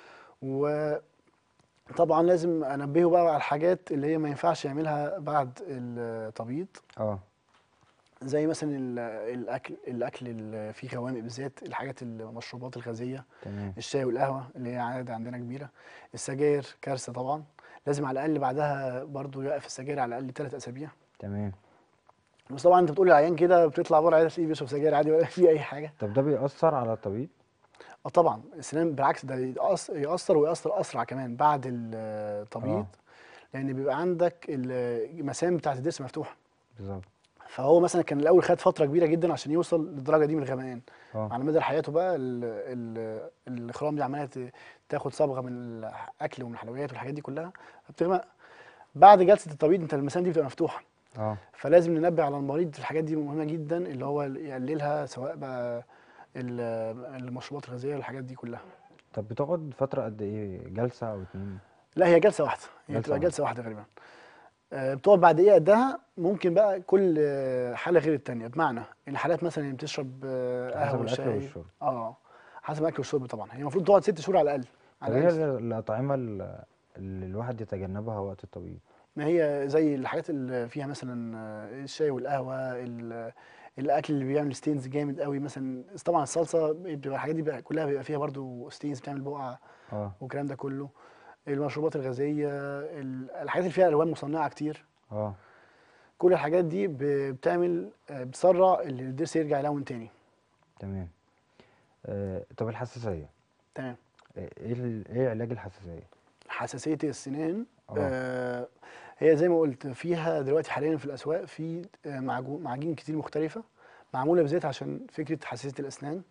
وطبعا لازم انبهه بقى على الحاجات اللي هي ما ينفعش يعملها بعد التبييض اه زي مثلا ال- الاكل الاكل اللي فيه غوامق بالذات الحاجات المشروبات الغازيه تمام الشاي والقهوه اللي هي عاده عندنا كبيره السجاير كارثه طبعا لازم على الاقل بعدها برضو يوقف السجاير على الاقل ثلاث اسابيع تمام بس طبعا انت بتقول للعيان كده بتطلع بره العياده تلاقيه بيشرب سجاير عادي ولا في اي حاجه طب ده بيأثر على التبييض؟ اه طبعا السنان بالعكس ده يأث- يأثر ويأثر أسرع كمان بعد التبييض آه. لأن بيبقى عندك المسام بتاعت الضرس مفتوحة بالظبط فهو مثلا كان الأول خد فترة كبيرة جدا عشان يوصل للدرجة دي من الغمقان اه على مدى حياته بقى ال- ال- الخرام دي عمالة ت- تاخد صبغة من الأكل ومن الحلويات والحاجات دي كلها فبتغمق بعد جلسة التبييض انت المسام دي بتبقى مفتوحة اه فلازم ننبه على المريض في الحاجات دي مهمة جدا اللي هو يقللها سواء بقى ال- المشروبات الغازية والحاجات دي كلها طب بتقعد فترة قد ايه؟ جلسة أو اتنين؟ لا هي جلسه واحده هي جلسة بتبقى واحدة. جلسه واحده غالبا آه، بتقعد بعد ايه قدها ممكن بقى كل آه، حاله غير التانيه بمعنى ان حالات مثلا اللي بتشرب آه، حسب قهوه الأكل وشاي والشرب. اه حسب الاكل والشرب طبعا هي المفروض تقعد ست شهور على الاقل طب على ايه الأقل. الأطعمة ال- اللي الواحد يتجنبها وقت التبييض؟ ما هي زي الحاجات اللي فيها مثلا آه، الشاي والقهوه ال- الاكل اللي بيعمل ستينز جامد قوي مثلا طبعا الصلصه بتبقى الحاجات دي بقى كلها بيبقى فيها برضو ستينز بتعمل بقع اه والكلام ده كله المشروبات الغازيه ال- الحاجات اللي فيها الوان مصنعه كتير اه كل الحاجات دي ب- بتعمل آه، بتسرع اللي الضرس يرجع يلون تاني تمام آه طب الحساسية تمام آه، ايه ال- ايه علاج الحساسية؟ حساسيه السنان اه آه هي زي ما قلت فيها دلوقتي حاليا في الاسواق في آه، معجو- معاجين كتير مختلفه معموله بالذات عشان فكره حساسيه الاسنان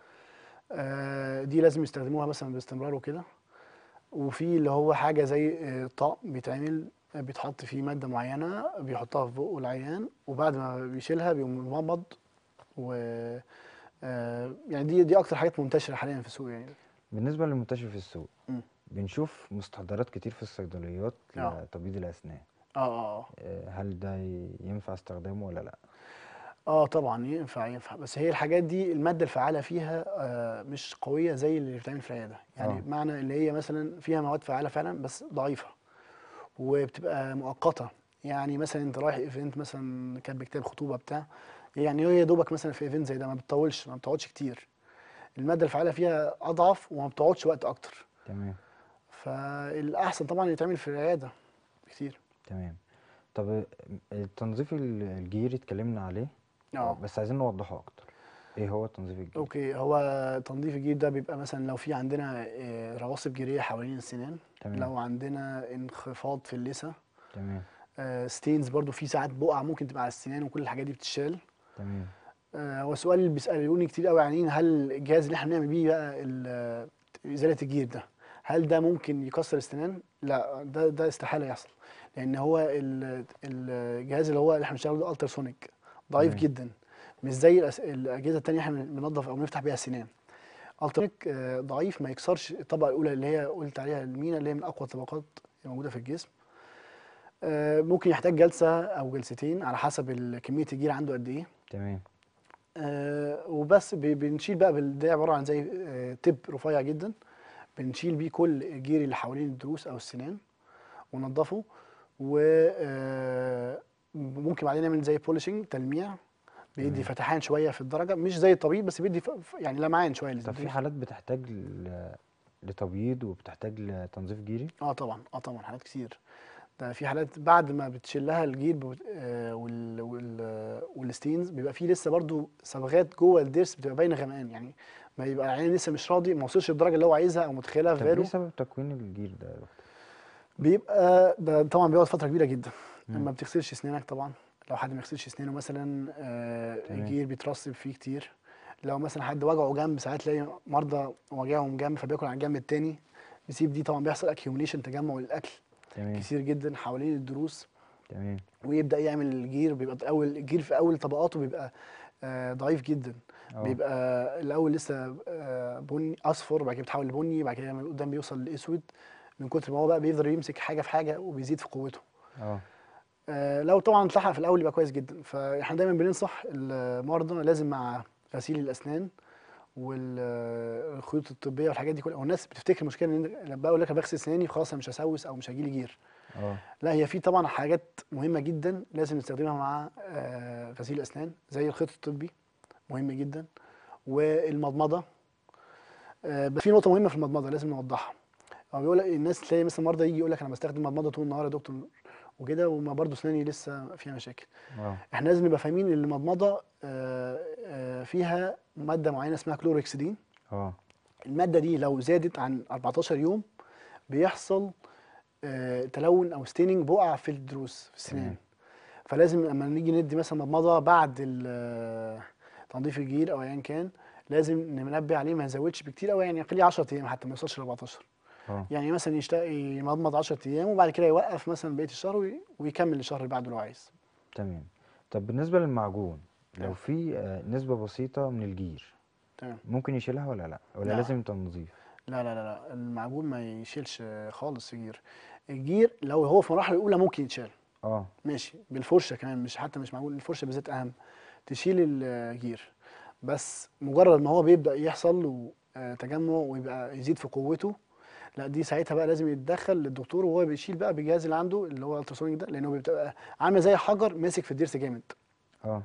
آه دي لازم يستخدموها مثلا باستمرار وكده وفي اللي هو حاجه زي آه، طقم بيتعمل آه، بيتحط فيه ماده معينه بيحطها في بقه العيان وبعد ما بيشيلها بيقوم ممض و آه، يعني دي دي اكتر حاجات منتشره حاليا في السوق يعني بالنسبة للمنتشر في السوق مم. بنشوف مستحضرات كتير في الصيدليات اه. لتبييض الأسنان اه اه اه آه، هل ده ي- ينفع استخدامه ولا لا؟ اه طبعا ينفع ينفع بس هي الحاجات دي الماده الفعاله فيها آه مش قويه زي اللي بتتعمل في العياده يعني اه. بمعنى اللي هي مثلا فيها مواد فعاله فعلا بس ضعيفه وبتبقى مؤقته يعني مثلا انت رايح ايفنت مثلا كاتب كتاب خطوبه بتاع يعني هي يا دوبك مثلا في ايفنت زي ده ما بتطولش ما بتقعدش كتير الماده الفعاله فيها اضعف وما بتقعدش وقت اكتر فالاحسن طبعا يتعمل في العياده كتير تمام طب آه، التنظيف ال- الجيري اتكلمنا عليه اه بس عايزين نوضحه اكتر ايه هو التنظيف الجيري؟ اوكي هو تنظيف الجير ده بيبقى مثلا لو في عندنا آه، رواسب جيريه حوالين السنان تمام لو عندنا انخفاض في اللثه تمام آه، ستينز برضو في ساعات بقع ممكن تبقى على السنان وكل الحاجات دي بتتشال تمام آه، هو السؤال اللي بيسالوني كتير قوي يعني هل الجهاز اللي احنا بنعمل بيه بقى ال- ازاله الجير ده هل ده ممكن يكسر السنان؟ لا ده ده استحاله يحصل لان هو ال- الجهاز اللي هو اللي احنا بنشتغله ده التراسونيك ضعيف تمام. جدا مش زي الأس- الاجهزه التانيه احنا بننظف او بنفتح بيها السنان الترونيك آه، ضعيف ما يكسرش الطبقه الاولى اللي هي قلت عليها المينا اللي هي من اقوى الطبقات الموجوده في الجسم آه، ممكن يحتاج جلسه او جلستين على حسب ال- كميه الجير عنده قد ايه تمام آه، وبس ب- بنشيل بقى بال- ده عباره عن زي آه، تب رفيع جدا بنشيل بيه كل الجير اللي حوالين الضروس او السنان وننضفه وممكن بعدين نعمل زي بولشنج تلميع بيدي تمام. فتحان شويه في الدرجه مش زي الطبيب بس بيدي ف- ف- يعني لمعان شويه طب في للضروس. حالات بتحتاج ل- لتبييض وبتحتاج لتنظيف جيري اه طبعا اه طبعا حالات كتير ده في حالات بعد ما بتشيل لها الجير بت- آه، وال وال والستينز بيبقى في لسه برضو صبغات جوه الضرس بتبقى باينه غمقان يعني ما يبقى العين لسه مش راضي ما وصلش للدرجه اللي هو عايزها او متخيلها في طب ايه باله سبب تكوين الجير ده يا دكتور؟ بيبقى ده طبعا بيقعد فتره كبيره جدا مم. ما بتغسلش اسنانك طبعا لو حد ما يغسلش اسنانه مثلا آه، تمام. الجير بيترسب فيه كتير لو مثلا حد وجعه جنب ساعات تلاقي مرضى وجعهم جنب فبياكل على الجنب التاني بيسيب دي طبعا بيحصل اكيوميليشن تجمع الاكل تمام كتير جدا حوالين الضروس تمام ويبدا يعمل الجير بيبقى اول الجير في اول طبقاته بيبقى آه، ضعيف جدا اه بيبقى الاول لسه آه، بني اصفر بعد كده بيتحول لبني بعد كده من قدام بيوصل لاسود من كتر ما هو بقى بيقدر يمسك حاجه في حاجه وبيزيد في قوته اه آه، لو طبعا اتلحق في الاول يبقى كويس جدا فاحنا دايما بننصح المرضى لازم مع غسيل الاسنان والخيوط الطبيه والحاجات دي كلها والناس بتفتكر المشكله ان أنا لما بقول لك أنا بغسل اسناني خلاص انا مش هسوس او مش هيجي لي جير اه لا هي في طبعا حاجات مهمه جدا لازم نستخدمها مع آه، غسيل الاسنان زي الخيط الطبي مهم جدا والمضمضه آه، بس في نقطه مهمه في المضمضه لازم نوضحها هو بيقول لك الناس تلاقي مثلا مرضى يجي يقول لك انا بستخدم مضمضه طول النهار يا دكتور وكده وما برضه اسناني لسه فيها مشاكل اه احنا لازم نبقى فاهمين ان المضمضه آه، آه، فيها ماده معينه اسمها كلوركسيدين اه الماده دي لو زادت عن 14 يوم بيحصل آه، تلون او ستيننج بقع في الضروس في السنان تمام. فلازم لما نيجي ندي مثلا مضمضه بعد ال- تنظيف الجير او ايا كان لازم ننبه عليه ما يزودش بكتير قوي يعني خليه 10 ايام حتى ما يوصلش ل 14 اه يعني مثلا يشتاق يمضمض 10 ايام وبعد كده يوقف مثلا بقيه الشهر وي- ويكمل الشهر اللي بعده لو عايز تمام طب بالنسبة للمعجون لو تمام. في آه، نسبة بسيطة من الجير تمام ممكن يشيلها ولا لا ولا لا. لازم تنظيف لا لا لا لا المعجون ما يشيلش خالص الجير الجير لو هو في المراحل الاولى ممكن يتشال اه ماشي بالفرشه كمان مش حتى مش معجون الفرشه بالذات اهم تشيل الجير بس مجرد ما هو بيبدا يحصل له آه، تجمع ويبقى يزيد في قوته لا دي ساعتها بقى لازم يتدخل للدكتور وهو بيشيل بقى بالجهاز اللي عنده اللي هو التراسونيك ده لانه بيبقى عامل زي حجر ماسك في الضرس جامد اه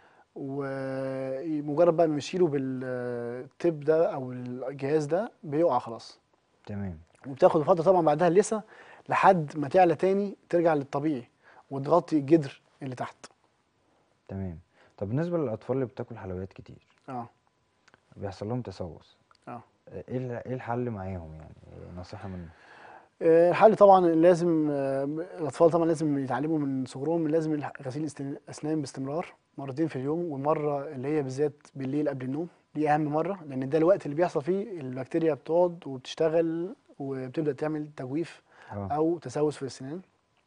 ومجرد بقى ما يشيله بالتب ده او الجهاز ده بيقع خلاص تمام وبتاخد فتره طبعا بعدها اللثه لحد ما تعلى تاني ترجع للطبيعي وتغطي الجدر اللي تحت تمام طب بالنسبة للأطفال اللي بتاكل حلويات كتير اه بيحصل لهم تسوس اه آه، ايه ال- ايه الحل معاهم يعني آه، نصيحة منه آه، الحل طبعا لازم آه، الاطفال طبعا لازم يتعلموا من صغرهم لازم الح- غسيل الاستن- الاسنان باستمرار مرتين في اليوم والمره اللي هي بالذات بالليل قبل النوم دي اهم مره لان ده الوقت اللي بيحصل فيه البكتيريا بتقعد وبتشتغل وبتبدا تعمل تجويف اه او تسوس في السنان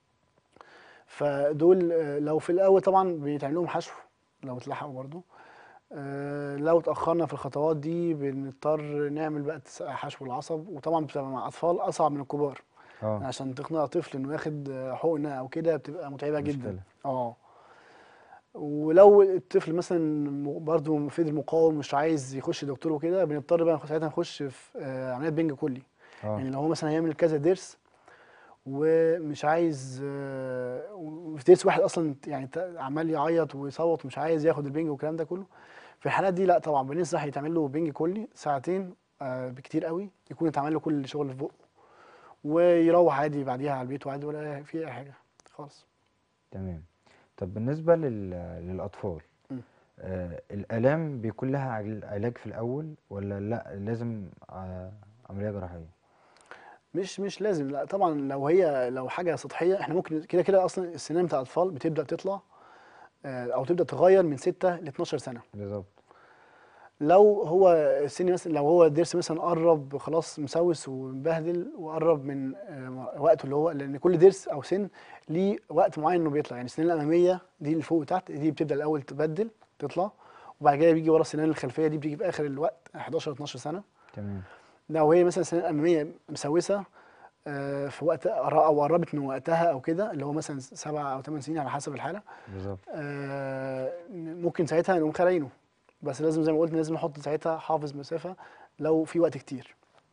فدول آه، لو في الاول طبعا بيتعمل لهم حشو لو اتلحقوا برضو آه، لو اتاخرنا في الخطوات دي بنضطر نعمل بقى تس- حشو العصب وطبعا بتبقى مع اطفال اصعب من الكبار اه عشان تقنع طفل انه ياخد آه، حقنه او كده بتبقى متعبه جدا مشكلة. اه ولو الطفل مثلا م- برضه فضل مقاوم مش عايز يخش دكتور وكده بنضطر بقى ساعتها نخش في آه، عمليات بنج كلي يعني اه لو هو مثلا هيعمل كذا ضرس ومش عايز آه، وفي ضرس واحد اصلا يعني ت- عمال يعيط ويصوت ومش عايز ياخد البنج والكلام ده كله في الحالات دي لا طبعا بننصح يتعمل له بنج كلي ساعتين آه، بكتير قوي يكون اتعمل له كل شغل في بقه ويروح عادي بعديها على البيت وعادي ولا في اي حاجه خالص تمام طب بالنسبة لل... للأطفال مم. آه الآلام بيكون لها عل- علاج في الأول ولا لا لازم آه عملية جراحية مش مش لازم لا طبعا لو هي لو حاجه سطحيه احنا ممكن كده كده اصلا السنان بتاع الاطفال بتبدا تطلع آه، او تبدا تغير من 6 ل 12 سنه بالظبط لو هو السن مثلا لو هو الضرس مثلا قرب خلاص مسوس ومبهدل وقرب من آه، وقته اللي هو لان كل ضرس او سن ليه وقت معين انه بيطلع يعني السنان الاماميه دي اللي فوق وتحت دي بتبدا الاول تبدل تطلع وبعد كده بيجي ورا السنان الخلفيه دي بتيجي في اخر الوقت 11 12 سنه تمام لو هي مثلا السنان الاماميه مسوسه آه، في وقت قر- او قربت من وقتها او كده اللي هو مثلا سبع او ثمان سنين على حسب الحاله بالظبط آه، ممكن ساعتها نقوم خالعينه بس لازم زي ما قلت لازم نحط ساعتها حافظ مسافه لو في وقت كتير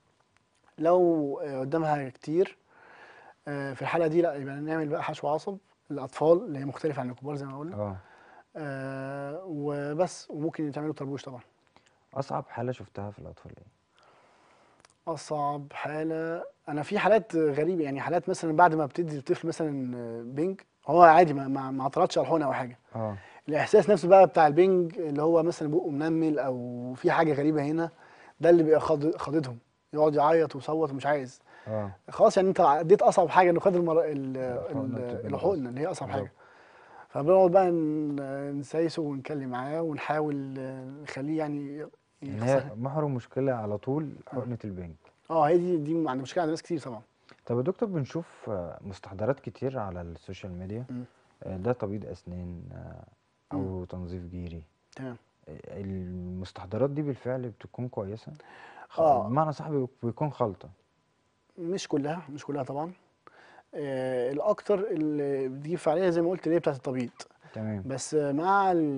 لو آه، قدامها كتير آه، في الحاله دي لا يبقى نعمل بقى حشو عصب للاطفال اللي هي مختلفه عن الكبار زي ما قلنا اه آه، وبس وممكن يتعملوا طربوش طبعا اصعب حاله شفتها في الاطفال ايه اصعب حاله انا في حالات غريبه يعني حالات مثلا بعد ما بتدي الطفل مثلا بنج هو عادي ما ما ما اعترضش على الحقنه او حاجه اه الاحساس نفسه بقى بتاع البنج اللي هو مثلا بقه منمل او في حاجه غريبه هنا ده اللي بيبقى خاض- خاضدهم يقعد يعيط ويصوت ومش عايز اه خلاص يعني انت عديت اصعب حاجه انه خد المر... ال- الحقنة ال- بتبقى الحقنه اللي هي اصعب بالظبط. حاجه فبنقعد بقى ن- نسايسه ونتكلم معاه ونحاول آه، نخليه يعني يعني يخسر هي محور مشكله على طول حقنه البنج اه هي دي دي عند مشكله عند ناس كتير طبعا طب يا دكتور بنشوف آه، مستحضرات كتير على السوشيال ميديا مم. آه، ده تبييض اسنان آه، او تنظيف جيري تمام آه، المستحضرات دي بالفعل بتكون كويسه خ- آه. بمعنى صح بي- بيكون خلطه مش كلها مش كلها طبعا آه الاكتر اللي بتجيب فعاليه زي ما قلت اللي هي بتاعت التبييض تمام بس مع ال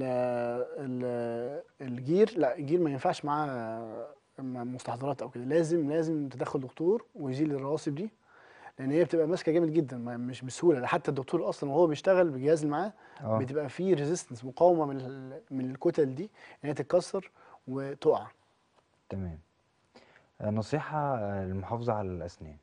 ال الجير لا الجير ما ينفعش معاه مع مستحضرات او كده لازم لازم تدخل دكتور ويزيل الرواسب دي لان هي بتبقى ماسكه جامد جدا ما- مش بسهوله ده حتى الدكتور اصلا وهو بيشتغل بالجهاز اللي معاه اه بتبقى فيه ريزيستنس مقاومه من ال- من الكتل دي ان هي تتكسر وتقع تمام آه، نصيحه آه، للمحافظه على الاسنان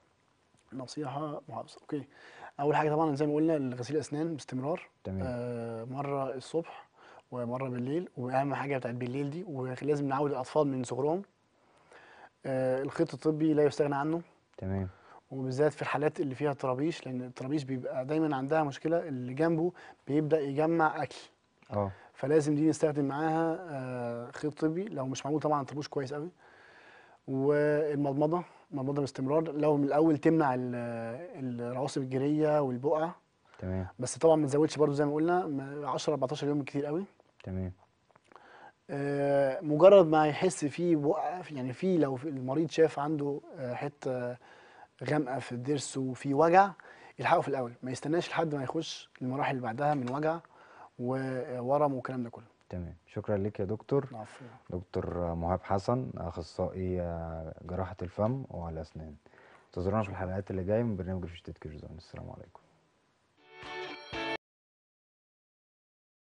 نصيحه محافظه اوكي اول حاجه طبعا زي ما قلنا غسيل الاسنان باستمرار تمام آه مره الصبح ومره بالليل واهم حاجه بتاعت بالليل دي ولازم نعود الاطفال من صغرهم آه الخيط الطبي لا يستغنى عنه تمام وبالذات في الحالات اللي فيها طرابيش لان الطرابيش بيبقى دايما عندها مشكله اللي جنبه بيبدا يجمع اكل اه فلازم دي نستخدم معاها آه، خيط طبي لو مش معمول طبعا طربوش كويس قوي والمضمضه المضمضه باستمرار لو من الاول تمنع ال- الرواسب الجيريه والبقع تمام بس طبعا ما تزودش برضو زي ما قلنا م- 10 14 يوم كتير قوي تمام آه، مجرد ما يحس فيه بقع يعني في لو في المريض شاف عنده آه، حته غامقه في الضرس وفي وجع يلحقه في الاول ما يستناش لحد ما يخش المراحل اللي بعدها من وجع وورم والكلام ده كله تمام شكرا لك يا دكتور العفو. دكتور مهاب حسن اخصائي آه، جراحه الفم والاسنان انتظرونا في الحلقات اللي جايه من برنامج روشتة كيرزون السلام عليكم